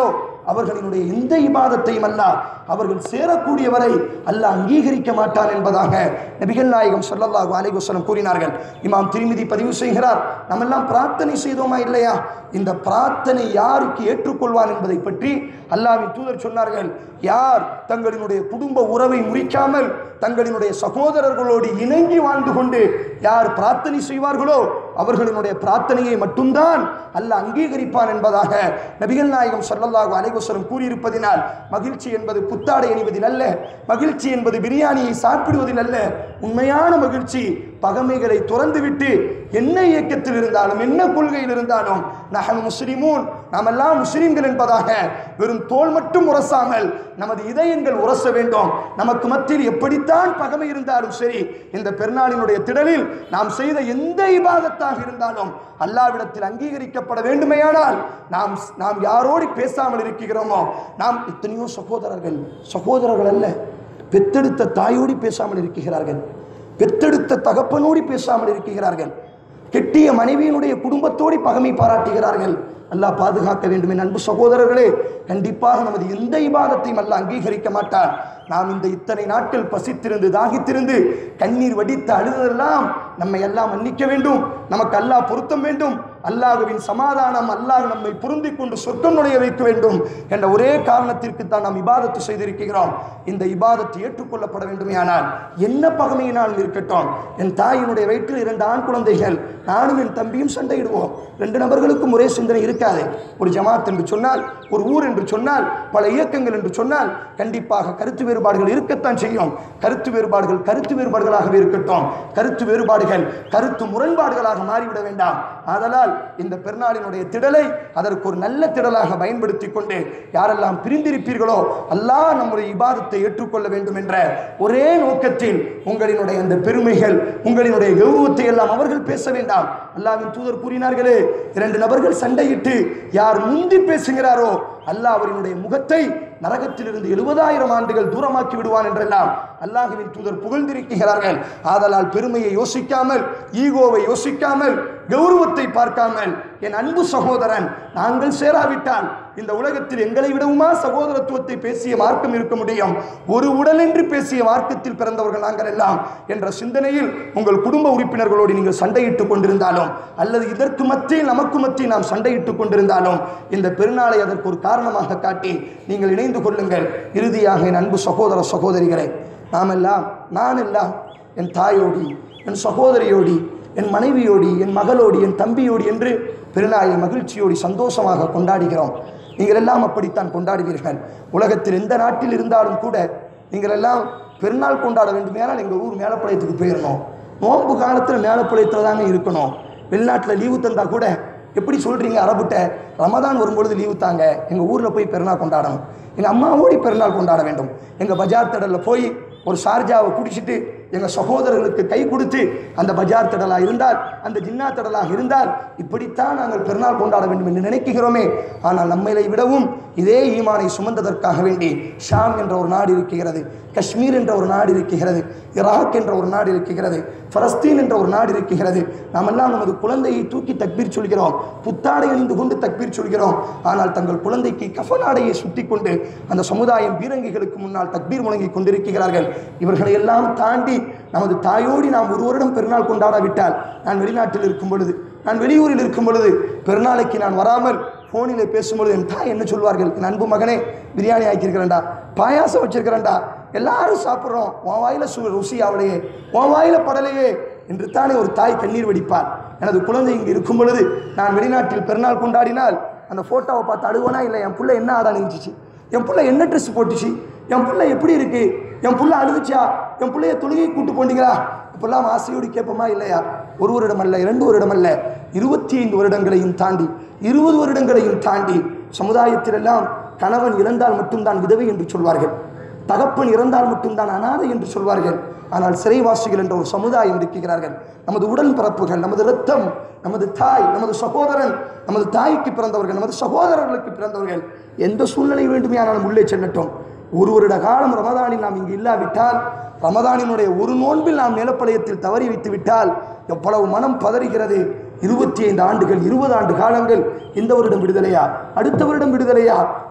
அவர்களினுடைய எந்த இபாதத்தையும் அல்லாஹ் அவர்கள் சேரக்கூடியவரை அல்லாஹ் அங்கீகரிக்க மாட்டான் என்பதாக நபிகள் நாயகம் ஸல்லல்லாஹு அலைஹி வஸல்லம் கூறினார்கள் இமாம் திருமிதி பதிவு செய்கிறார் நம்மெல்லாம் பிரார்த்தனை செய்தோமா இல்லையா இந்த பிரார்த்தனை யாருக்கு ஏற்றுக்கொள்வான் என்பதை பற்றி அல்லாஹ்வின் தூதர் சொன்னார்கள் யார் தங்களினுடைய குடும்ப உறவை முறிக்காமல் தங்களினுடைய சகோதரர்களோடு இணங்கி வாழ்ந்து கொண்டு யார் பிரார்த்தனை செய்வார்களோ அவர்களினுடைய பிரார்த்தனையை மட்டும்தான் அல்லாஹ் அங்கீகரிப்பான் என்பதாக நபிகள் நாயகம் ஸல்லல்லாஹு அலைஹி வஸல்லம் கூறியிருப்பதினால் மகிழ்ச்சி என்பது புத்தாடை அணிவதில் அல்ல மகிழ்ச்சி என்பது பிரியாணியை சாப்பிடுவதில் அல்ல உண்மையான மகிழ்ச்சி பகமைகளை துறந்துவிட்டு என்ன இயக்கத்தில் இருந்தாலும் என்ன கொள்கையில் இருந்தாலும் நகன் முஸ்லிமூன் நாமெல்லாம் முஸ்லிம்கள் என்பதாக வெறும் தோல் மட்டும் உரசாமல் நமது இதயங்கள் உரச வேண்டும் நமக்கு மத்தியில் எப்படித்தான் பகமை இருந்தாலும் சரி இந்த பெருநாளினுடைய திடலில் நாம் செய்த எந்த இபாதத்தாக இருந்தாலும் அல்லாவிடத்தில் அங்கீகரிக்கப்பட வேண்டுமேயானால் நாம் நாம் யாரோடு பேசாமல் இருக்கிறோமோ நாம் எத்தனையோ சகோதரர்கள் சகோதரர்கள் அல்ல பெத்தெடுத்த தாயோடு பேசாமல் இருக்கிறார்கள் பெத்தெடுத்த தகப்பனோடு பேசாமல் இருக்கிறார்கள் கெட்டிய மனைவியினுடைய குடும்பத்தோடு பகமை பாராட்டுகிறார்கள் அல்லாஹ் பாதுகாக்க வேண்டும் என் அன்பு சகோதரர்களே கண்டிப்பாக நமது எந்த இபாதத்தையும் அல்லாஹ் அங்கீகரிக்க மாட்டார் நாம் இந்த இத்தனை நாட்கள் பசித்திருந்து தாகித்திருந்து கண்ணீர் வடித்து அழுததெல்லாம் நம்மை எல்லாம் மன்னிக்க வேண்டும் நமக்கு அல்லாஹ் பொருத்தம் வேண்டும் அல்லாஹுவின் சமாதானம் அல்லாஹ் நம்மை பொருந்திக் கொண்டு சொர்க்கம் நுழைய வைக்க வேண்டும் என்ற ஒரே காரணத்திற்கு தான் நாம் இபாதத்து செய்திருக்கிறோம் இந்த இபாதத்து ஏற்றுக்கொள்ளப்பட வேண்டுமேயானால் என்ன பகமையினாலும் இருக்கட்டும் என் தாயினுடைய வயிற்றில் இரண்டு ஆண் குழந்தைகள் நானும் என் தம்பியும் சண்டையிடுவோம் ரெண்டு நபர்களுக்கும் ஒரே சிந்தனை இருக்காது ஒரு ஜமாத் என்று சொன்னால் ஒரு ஊர் என்று சொன்னால் பல இயக்கங்கள் என்று சொன்னால் கண்டிப்பாக கருத்து வேறுபாடுகள் இருக்கத்தான் செய்யும் கருத்து வேறுபாடுகள் கருத்து வேறுபாடுகளாகவே இருக்கட்டும் கருத்து வேறுபாடுகள் கருத்து முரண்பாடுகளாக மாறிவிட வேண்டாம் ஆதலால் இந்த பெருநாளினுடைய திடலை அதற்கு ஒரு நல்ல திடலாக பயன்படுத்தி கொண்டு யாரெல்லாம் பிரிந்திருப்பீர்களோ அல்லாஹ் நம்முடைய இபாதத்தை ஏற்றுக்கொள்ள வேண்டும் என்ற ஒரே நோக்கத்தில் உங்களினுடைய அந்த பெருமைகள் உங்களினுடைய கௌரவத்தை எல்லாம் அவர்கள் பேச வேண்டாம் அல்லாஹ்வின் தூதர் கூறினார்களே இரண்டு நபர்கள் சண்டையிட்டு யார் முந்தி பேசுகிறாரோ அல்லாஹ் அவரினுடைய முகத்தை நரகத்திலிருந்து எழுபதாயிரம் ஆண்டுகள் தூரமாக்கி விடுவான் என்றெல்லாம் அல்லாஹுவின் தூதர் புகழ்ந்திருக்கிறார்கள் ஆதலால் பெருமையை யோசிக்காமல் ஈகோவை யோசிக்காமல் கௌரவத்தை பார்க்காமல் என் அன்பு சகோதரன் நாங்கள் சேராவிட்டால் இந்த உலகத்தில் எங்களை விடவுமா சகோதரத்துவத்தை பேசிய மார்க்கம் இருக்க முடியும் ஒரு உடலென்று பேசிய மார்க்கத்தில் பிறந்தவர்கள் நாங்கள் எல்லாம் என்ற சிந்தனையில் உங்கள் குடும்ப உறுப்பினர்களோடு நீங்கள் சண்டையிட்டுக் கொண்டிருந்தாலும் அல்லது இதற்கு மத்தியில் நமக்கு மத்தியில் நாம் சண்டையிட்டுக் கொண்டிருந்தாலும் இந்த பெருநாளை அதற்கு ஒரு காரணமாக காட்டி நீங்கள் இணைந்து கொள்ளுங்கள் இறுதியாக என் அன்பு சகோதர சகோதரிகளை நாமெல்லாம் நான் எல்லாம் என் தாயோடி என் சகோதரியோடி என் மனைவியோடி என் மகளோடி என் தம்பியோடி என்று பெருநாளை மகிழ்ச்சியோடி சந்தோஷமாக கொண்டாடுகிறோம் நீங்கள் எல்லாம் அப்படித்தான் கொண்டாடுவீர்கள் உலகத்தில் எந்த நாட்டில் இருந்தாலும் கூட நீங்கள் எல்லாம் பெருநாள் கொண்டாட வேண்டுமேனால் எங்கள் ஊர் மேலப்பாளையத்துக்கு போயிடணும் நோன்பு காலத்தில் மேலப்பாளையத்தில் தாங்க இருக்கணும் வெளிநாட்டில் லீவு தந்தா கூட எப்படி சொல்கிறீங்க அரபுட்ட ரமதான் வரும்பொழுது லீவு தாங்க எங்கள் ஊரில் போய் பெருநாள் கொண்டாடணும் எங்கள் அம்மாவோடி பெருநாள் கொண்டாட வேண்டும் எங்கள் பஜார் தடலில் போய் ஒரு சார்ஜாவை குடிச்சிட்டு எங்கள் சகோதரர்களுக்கு கை கொடுத்து அந்த பஜார் தடலாக இருந்தால் அந்த ஜின்னா தடலாக இருந்தால் இப்படித்தான் நாங்கள் பெருநாள் கொண்டாட வேண்டும் என்று நினைக்கிறோமே ஆனால் நம்மளை விடவும் இதே ஈமானை சுமந்ததற்காக வேண்டி ஷாம் என்ற ஒரு நாடு இருக்கிறது காஷ்மீர் என்ற ஒரு நாடு இருக்கிறது ஈராக் என்ற ஒரு நாடு இருக்கிறது பலஸ்தீன் என்ற ஒரு நாடு இருக்கிறது நாமெல்லாம் நமது குழந்தையை தூக்கி தக்பீர் சொல்கிறோம் புத்தாடை அணிந்து கொண்டு தக்பீர் சொல்கிறோம் ஆனால் தங்கள் குழந்தைக்கு கஃனாடையை சுட்டி கொண்டு அந்த சமுதாயம் பீரங்கிகளுக்கு முன்னால் தக்பீர் முழங்கி கொண்டிருக்கிறார்கள் இவர்களை எல்லாம் தாண்டி நமது தாயோடி நாம் ஒரு வருடம் பெருநாள் கொண்டாடாவிட்டால் நான் வெளிநாட்டில் இருக்கும் பொழுது நான் வெளியூரில் இருக்கும் பொழுது பெருநாளைக்கு நான் வராமல் ஃபோனில் பேசும்பொழுது என் தாய் என்ன சொல்வார்கள் என் அன்பு மகனே பிரியாணி ஆக்கியிருக்கிறேன்டா பாயாசம் வச்சிருக்கிறேன்டா எல்லாரும் சாப்பிட்றோம் உன் வாயில சு ருசி அவளையே உன் வாயில படலையே என்று தானே ஒரு தாய் கண்ணீர் வடிப்பார் எனது குழந்தை இங்கு இருக்கும் பொழுது நான் வெளிநாட்டில் பெருநாள் கொண்டாடினால் அந்த ஃபோட்டோவை பார்த்து அழுவனா இல்லை என் புள்ள என்ன ஆடா நினைச்சிச்சு என் புள்ள என்ன ட்ரெஸ் போட்டுச்சு என் புள்ள எப்படி இருக்கு என் புள்ள அழுதுச்சா என் பிள்ளைய தொழுகை கூட்டு போண்டீங்களா இப்பெல்லாம் ஆசையோடு கேட்போமா இல்லையா ஒரு வருடம் அல்ல இரண்டு வருடம் அல்ல இருபத்தி ஐந்து வருடங்களையும் தாண்டி இருபது வருடங்களையும் தாண்டி சமுதாயத்திலெல்லாம் கணவன் இறந்தால் மட்டும்தான் விதவை என்று சொல்வார்கள் தகப்பன் இறந்தால் மட்டும்தான் அனாதை என்று சொல்வார்கள் ஆனால் சிறைவாசிகள் என்ற ஒரு சமுதாயம் இருக்கிறார்கள் நமது உடன்பிறப்புகள் நமது இரத்தம் நமது தாய் நமது சகோதரன் நமது தாய்க்கு பிறந்தவர்கள் நமது சகோதரர்களுக்கு பிறந்தவர்கள் எந்த சூழ்நிலை வேண்டுமையானாலும் உள்ளே செல்லட்டும் ஒரு வருட காலம் ரமதானில் நாம் இங்கு இல்லாவிட்டால் ரமதானினுடைய ஒரு நோன்பில் நாம் நிலப்பலயத்தில் தவறி வைத்து விட்டால் எவ்வளவு மனம் பதறுகிறது இருபத்தி ஐந்து ஆண்டுகள் இருபது ஆண்டு காலங்கள் இந்த வருடம் விடுதலையா அடுத்த வருடம் விடுதலையா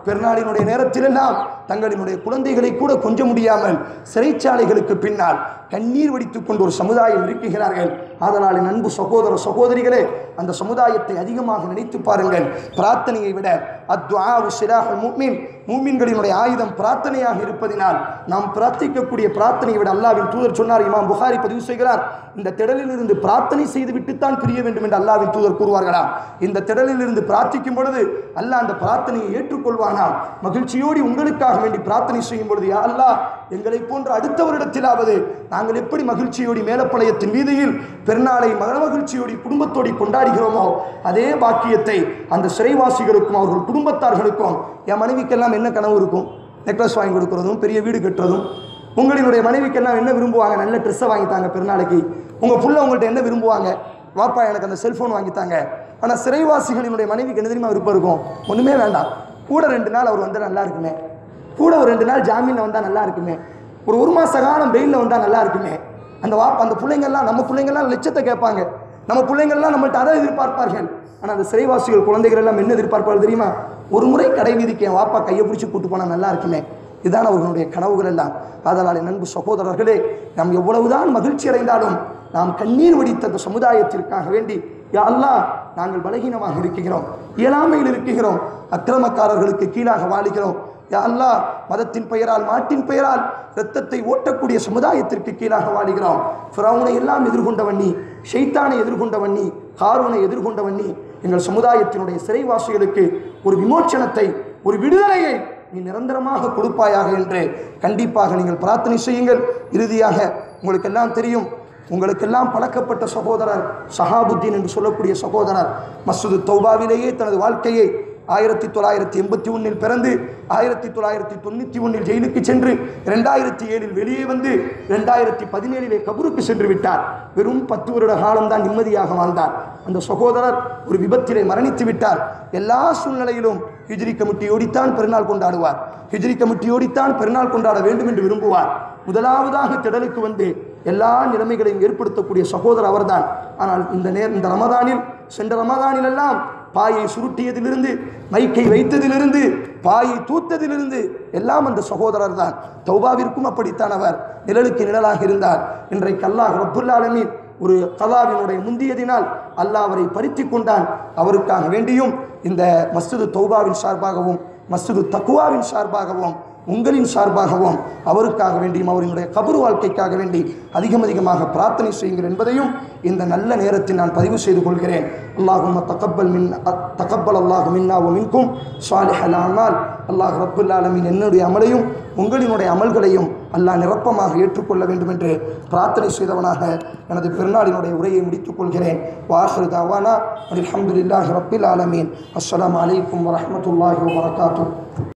பெருநாளினுடைய நேரத்திலெல்லாம் தங்களினுடைய குழந்தைகளை கூட கொஞ்ச முடியாமல் சிறைச்சாலைகளுக்கு பின்னால் கண்ணீர் வடித்துக் கொண்டு ஒரு சமுதாயம் இருக்குகிறார்கள் ஆதலால் என் அன்பு சகோதர சகோதரிகளே அந்த சமுதாயத்தை அதிகமாக நினைத்து பாருங்கள் பிரார்த்தனையை விட அத்வாவு சிராஹல் மூமின் மூமின்களினுடைய ஆயுதம் பிரார்த்தனையாக இருப்பதினால் நாம் பிரார்த்திக்கக்கூடிய பிரார்த்தனையை விட அல்லாவின் தூதர் சொன்னார் இமாம் புகாரி பதிவு செய்கிறார் இந்த திடலில் இருந்து பிரார்த்தனை செய்து விட்டுத்தான் பிரிய வேண்டும் என்று அல்லாவின் தூதர் கூறுவார்களாம் இந்த திடலில் இருந்து பிரார்த்திக்கும் பொழுது அல்லாஹ் அந்த பிரார்த்தனையை ஏற்றுக்கொள்வானாம் மகிழ்ச்சியோடு உங்களுக்காக வேண்டி பிரார்த்தனை செய்யும் பொழுது யா அல்லாஹ் எங்களை போன்ற அடுத்தவரிடத்திலாவது நாங்கள் எப்படி மகிழ்ச்சியோடி மேலப்பாளையத்தின் வீதியில் பெருநாளை மகிழ்ச்சியோடி குடும்பத்தோடி கொண்டாடுகிறோமோ அதே பாக்கியத்தை அந்த சிறைவாசிகளுக்கும் அவர்கள் குடும்பத்தார்களுக்கும் என் மனைவிக்கெல்லாம் என்ன கனவு இருக்கும் நெக்லஸ் வாங்கி கொடுக்கறதும் பெரிய வீடு கட்டுறதும் உங்களினுடைய மனைவிக்கெல்லாம் என்ன விரும்புவாங்க நல்ல ட்ரெஸ்ஸை வாங்கித்தாங்க பெருநாளைக்கு உங்கள் புள்ள உங்கள்கிட்ட என்ன விரும்புவாங்க வாப்பா எனக்கு அந்த செல்ஃபோன் வாங்கித்தாங்க ஆனால் சிறைவாசிகளினுடைய மனைவிக்கு என்ன தெரியுமா விருப்பம் இருக்கும் ஒன்றுமே வேண்டாம் கூட ரெண்டு நாள் அவர் வந்தால் நல்லா இருக்குமே கூட ஒரு ரெண்டு நாள் ஜாமீனில் வந்தால் நல்லா இருக்குமே ஒரு ஒரு மாத காலம் வெயிலில் வந்தால் நல்லா இருக்குமே அந்த வாப்பா அந்த பிள்ளைங்கள்லாம் நம்ம பிள்ளைங்கள்லாம் லட்சத்தை கேட்பாங்க நம்ம பிள்ளைங்கள்லாம் நம்மள்ட்ட அதை எதிர்பார்ப்பார்கள் ஆனால் அந்த சிறைவாசிகள் குழந்தைகள் எல்லாம் என்ன எதிர்பார்ப்பார்கள் தெரியுமா ஒரு முறை கடை வீதிக்கு என் வாப்பா கையை பிடிச்சி கூட்டு போனால் நல்லா இருக்குமே இதுதான் அவர்களுடைய கனவுகள் எல்லாம் அதனால் என் அன்பு சகோதரர்களே நாம் எவ்வளவுதான் மகிழ்ச்சி அடைந்தாலும் நாம் கண்ணீர் வடித்த அந்த சமுதாயத்திற்காக வேண்டி யா அல்லாஹ் நாங்கள் பலகீனமாக இருக்கிறோம் இயலாமையில் இருக்கிறோம் அக்கிரமக்காரர்களுக்கு கீழாக வாழுகிறோம் யா அல்லாஹ் மதத்தின் பெயரால் மாட்டின் பெயரால் இரத்தத்தை ஓட்டக்கூடிய சமுதாயத்திற்கு கீழாக வாழுகிறோம் ஃபிரௌனை எல்லாம் எதிர்கொண்டவன் நீ ஷைத்தானை எதிர்கொண்டவன் நீ ஹாரூனை எதிர்கொண்டவன் நீ எங்கள் சமுதாயத்தினுடைய சிறைவாசிகளுக்கு ஒரு விமோச்சனத்தை ஒரு விடுதலையை நீ நிரந்தரமாக கொடுப்பாயாக என்று கண்டிப்பாக நீங்கள் பிரார்த்தனை செய்யுங்கள் இறுதியாக உங்களுக்கெல்லாம் தெரியும் உங்களுக்கெல்லாம் பழக்கப்பட்ட சகோதரர் சஹாபுத்தீன் என்று சொல்லக்கூடிய சகோதரர் மசூது தௌபாவிலேயே தனது வாழ்க்கையை ஆயிரத்தி தொள்ளாயிரத்தி எண்பத்தி ஒன்றில் பிறந்து ஆயிரத்தி தொள்ளாயிரத்தி தொண்ணூற்றி ஒன்றில் ஜெயிலுக்கு சென்று ரெண்டாயிரத்தி ஏழில் வெளியே வந்து ரெண்டாயிரத்தி பதினேழிலே கபருக்கு சென்று விட்டார் வெறும் பத்து வருட காலம்தான் நிம்மதியாக வாழ்ந்தார் அந்த சகோதரர் ஒரு விபத்திலே மரணித்து விட்டார் எல்லா சூழ்நிலையிலும் ஹிஜ்ரி கமிட்டியோடித்தான் பெருநாள் கொண்டாடுவார் ஹிஜ்ரி கமிட்டியோடித்தான் பெருநாள் கொண்டாட வேண்டும் என்று விரும்புவார் முதலாவதாக திடலுக்கு வந்து எல்லா நிலைமைகளையும் ஏற்படுத்தக்கூடிய சகோதரர் அவர்தான் ஆனால் இந்த நேர் இந்த ரமதானில் சென்ற ரமதானில் எல்லாம் பாயை சுருட்டியதிலிருந்து மைக்கை வைத்ததிலிருந்து பாயை தூத்ததிலிருந்து எல்லாம் அந்த சகோதரர் தான் தௌபாவிற்கும் அப்படித்தான் அவர் நிழலுக்கு நிழலாக இருந்தார் இன்றைக்கு அல்லாஹ் ரப்புல் ஆலமீன் ஒரு கலாவினுடைய முந்தியதினால் அல்லாஹ் அவரை பறித்து கொண்டான் அவருக்காக வேண்டியும் இந்த மஸ்ஜிது தௌபாவின் சார்பாகவும் மஸ்ஜிது தக்குவாவின் சார்பாகவும் உங்களின் சார்பாகவும் அவருக்காக வேண்டியும் அவரினுடைய கபரு வாழ்க்கைக்காக வேண்டி அதிகம் அதிகமாக பிரார்த்தனை செய்யுங்கள் என்பதையும் இந்த நல்ல நேரத்தில் நான் பதிவு செய்து கொள்கிறேன் அல்லாஹும் தகப்பல் மின் தகப்பல் அல்லாஹு மின்னா மின்கும் சாலிஹ் அலாமால் அல்லாஹ் ரப்புல் ஆலமின் என்னுடைய அமலையும் உங்களினுடைய அமல்களையும் அல்லாஹ் நிரப்பமாக ஏற்றுக்கொள்ள வேண்டும் என்று பிரார்த்தனை செய்தவனாக எனது பெருநாளினுடைய உரையை முடித்துக் கொள்கிறேன் வாஹரு தாவானா அலமதுல்லாஹி ரப்பில் ஆலமீன் அஸ்ஸலாமு அலைக்கும் வரஹ்மத்துல்லாஹி வபரகாத்துஹ்